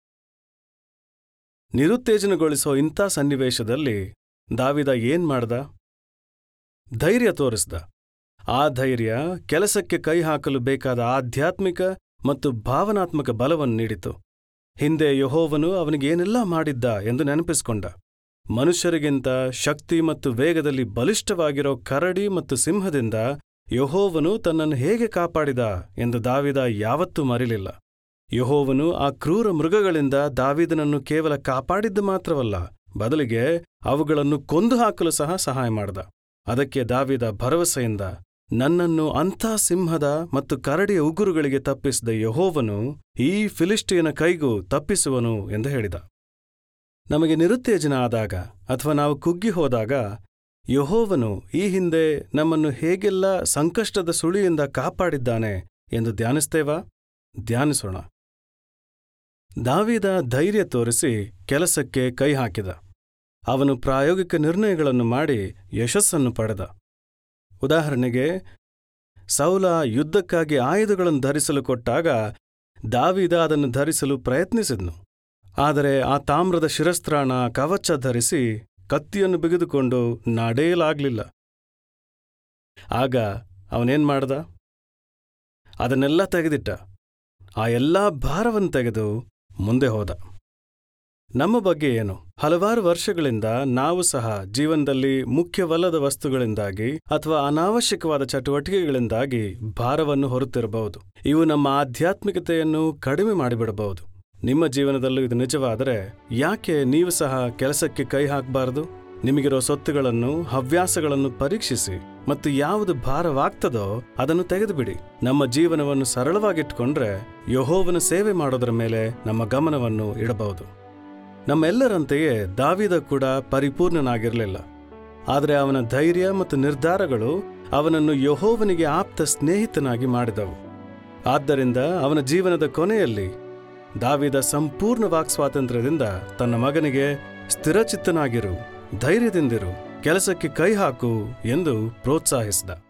ನಿರುತ್ತೇಜನಗೊಳಿಸೋ ಇಂಥ ಸನ್ನಿವೇಶದಲ್ಲಿ ದಾವಿದ ಏನ್ ಮಾಡ್ದ ಧೈರ್ಯ ತೋರಿಸ್ದ ಆ ಧೈರ್ಯ ಕೆಲಸಕ್ಕೆ ಕೈ ಹಾಕಲು ಬೇಕಾದ ಆಧ್ಯಾತ್ಮಿಕ ಮತ್ತು ಭಾವನಾತ್ಮಕ ಬಲವನ್ನು ನೀಡಿತು ಹಿಂದೆ ಯಹೋವನು ಅವನಿಗೇನೆಲ್ಲ ಮಾಡಿದ್ದ ಎಂದು ನೆನಪಿಸ್ಕೊಂಡ ಮನುಷ್ಯರಿಗಿಂತ ಶಕ್ತಿ ಮತ್ತು ವೇಗದಲ್ಲಿ ಬಲಿಷ್ಠವಾಗಿರೋ ಕರಡಿ ಮತ್ತು ಸಿಂಹದಿಂದ ಯಹೋವನು ತನ್ನನ್ನು ಹೇಗೆ ಕಾಪಾಡಿದ ಎಂದು ದಾವಿದ ಯಾವತ್ತೂ ಮರಿಲಿಲ್ಲ ಯಹೋವನು ಆ ಕ್ರೂರ ಮೃಗಗಳಿಂದ ದಾವಿದನನ್ನು ಕೇವಲ ಕಾಪಾಡಿದ್ದು ಮಾತ್ರವಲ್ಲ ಬದಲಿಗೆ ಅವುಗಳನ್ನು ಕೊಂದು ಹಾಕಲು ಸಹ ಸಹಾಯ ಮಾಡ್ದ ಅದಕ್ಕೆ ದಾವಿದ ಭರವಸೆಯಿಂದ ನನ್ನನ್ನು ಅಂಥ ಸಿಂಹದ ಮತ್ತು ಕರಡಿಯ ಉಗುರುಗಳಿಗೆ ತಪ್ಪಿಸಿದ ಯಹೋವನು ಈ ಫಿಲಿಸ್ಟಿಯನ ಕೈಗೂ ತಪ್ಪಿಸುವನು ಎಂದು ಹೇಳಿದ ನಮಗೆ ನಿರುತ್ತೇಜನ ಆದಾಗ ಅಥವಾ ನಾವು ಕುಗ್ಗಿ ಹೋದಾಗ ಯಹೋವನು ಈ ಹಿಂದೆ ನಮ್ಮನ್ನು ಹೇಗೆಲ್ಲ ಸಂಕಷ್ಟದ ಸುಳಿಯಿಂದ ಕಾಪಾಡಿದ್ದಾನೆ ಎಂದು ಧ್ಯಾನಿಸ್ತೇವಾ ಧ್ಯಾನಿಸೋಣ ದಾವಿದ ಧೈರ್ಯ ತೋರಿಸಿ ಕೆಲಸಕ್ಕೆ ಕೈ ಹಾಕಿದ ಅವನು ಪ್ರಾಯೋಗಿಕ ನಿರ್ಣಯಗಳನ್ನು ಮಾಡಿ ಯಶಸ್ಸನ್ನು ಪಡೆದ ಉದಾಹರಣೆಗೆ ಸೌಲ ಯುದ್ಧಕ್ಕಾಗಿ ಆಯುಧಗಳನ್ನು ಧರಿಸಲು ಕೊಟ್ಟಾಗ ದಾವಿದ ಅದನ್ನು ಧರಿಸಲು ಪ್ರಯತ್ನಿಸಿದ್ನು ಆದರೆ ಆ ತಾಮ್ರದ ಶಿರಸ್ತ್ರಾಣ ಕವಚ ಧರಿಸಿ ಕತ್ತಿಯನ್ನು ಬಿಗಿದುಕೊಂಡು ನಡೆಯಲಾಗ್ಲಿಲ್ಲ ಆಗ ಅವನೇನ್ ಮಾಡ್ದ ಅದನ್ನೆಲ್ಲ ತೆಗೆದಿಟ್ಟ ಆ ಎಲ್ಲಾ ಭಾರವನ್ನು ತೆಗೆದು ಮುಂದೆ ಹೋದ ನಮ್ಮ ಬಗ್ಗೆ ಏನು ಹಲವಾರು ವರ್ಷಗಳಿಂದ ನಾವು ಸಹ ಜೀವನದಲ್ಲಿ ಮುಖ್ಯವಲ್ಲದ ವಸ್ತುಗಳಿಂದಾಗಿ ಅಥವಾ ಅನಾವಶ್ಯಕವಾದ ಚಟುವಟಿಕೆಗಳಿಂದಾಗಿ ಭಾರವನ್ನು ಹೊರುತ್ತಿರಬಹುದು ಇವು ನಮ್ಮ ಆಧ್ಯಾತ್ಮಿಕತೆಯನ್ನು ಕಡಿಮೆ ಮಾಡಿಬಿಡಬಹುದು ನಿಮ್ಮ ಜೀವನದಲ್ಲೂ ಇದು ನಿಜವಾದರೆ ಯಾಕೆ ನೀವು ಸಹ ಕೆಲಸಕ್ಕೆ ಕೈ ಹಾಕಬಾರದು ನಿಮಗಿರೋ ಸೊತ್ತುಗಳನ್ನು ಹವ್ಯಾಸಗಳನ್ನು ಪರೀಕ್ಷಿಸಿ ಮತ್ತು ಯಾವುದು ಭಾರವಾಗ್ತದೋ ಅದನ್ನು ತೆಗೆದುಬಿಡಿ ನಮ್ಮ ಜೀವನವನ್ನು ಸರಳವಾಗಿಟ್ಕೊಂಡ್ರೆ ಯಹೋವನ ಸೇವೆ ಮಾಡೋದರ ಮೇಲೆ ನಮ್ಮ ಗಮನವನ್ನು ಇಡಬಹುದು ನಮ್ಮೆಲ್ಲರಂತೆಯೇ ದಾವಿದ ಕೂಡ ಪರಿಪೂರ್ಣನಾಗಿರಲಿಲ್ಲ ಆದರೆ ಅವನ ಧೈರ್ಯ ಮತ್ತು ನಿರ್ಧಾರಗಳು ಅವನನ್ನು ಯಹೋವನಿಗೆ ಆಪ್ತ ಸ್ನೇಹಿತನಾಗಿ ಮಾಡಿದವು ಆದ್ದರಿಂದ ಅವನ ಜೀವನದ ಕೊನೆಯಲ್ಲಿ ದಾವಿದ ಸಂಪೂರ್ಣ ವಾಕ್ಸ್ವಾತಂತ್ರ್ಯದಿಂದ ತನ್ನ ಮಗನಿಗೆ ಸ್ಥಿರಚಿತ್ತನಾಗಿರು ಧೈರ್ಯದಿಂದಿರು ಕೆಲಸಕ್ಕೆ ಕೈ ಹಾಕು ಎಂದು ಪ್ರೋತ್ಸಾಹಿಸಿದ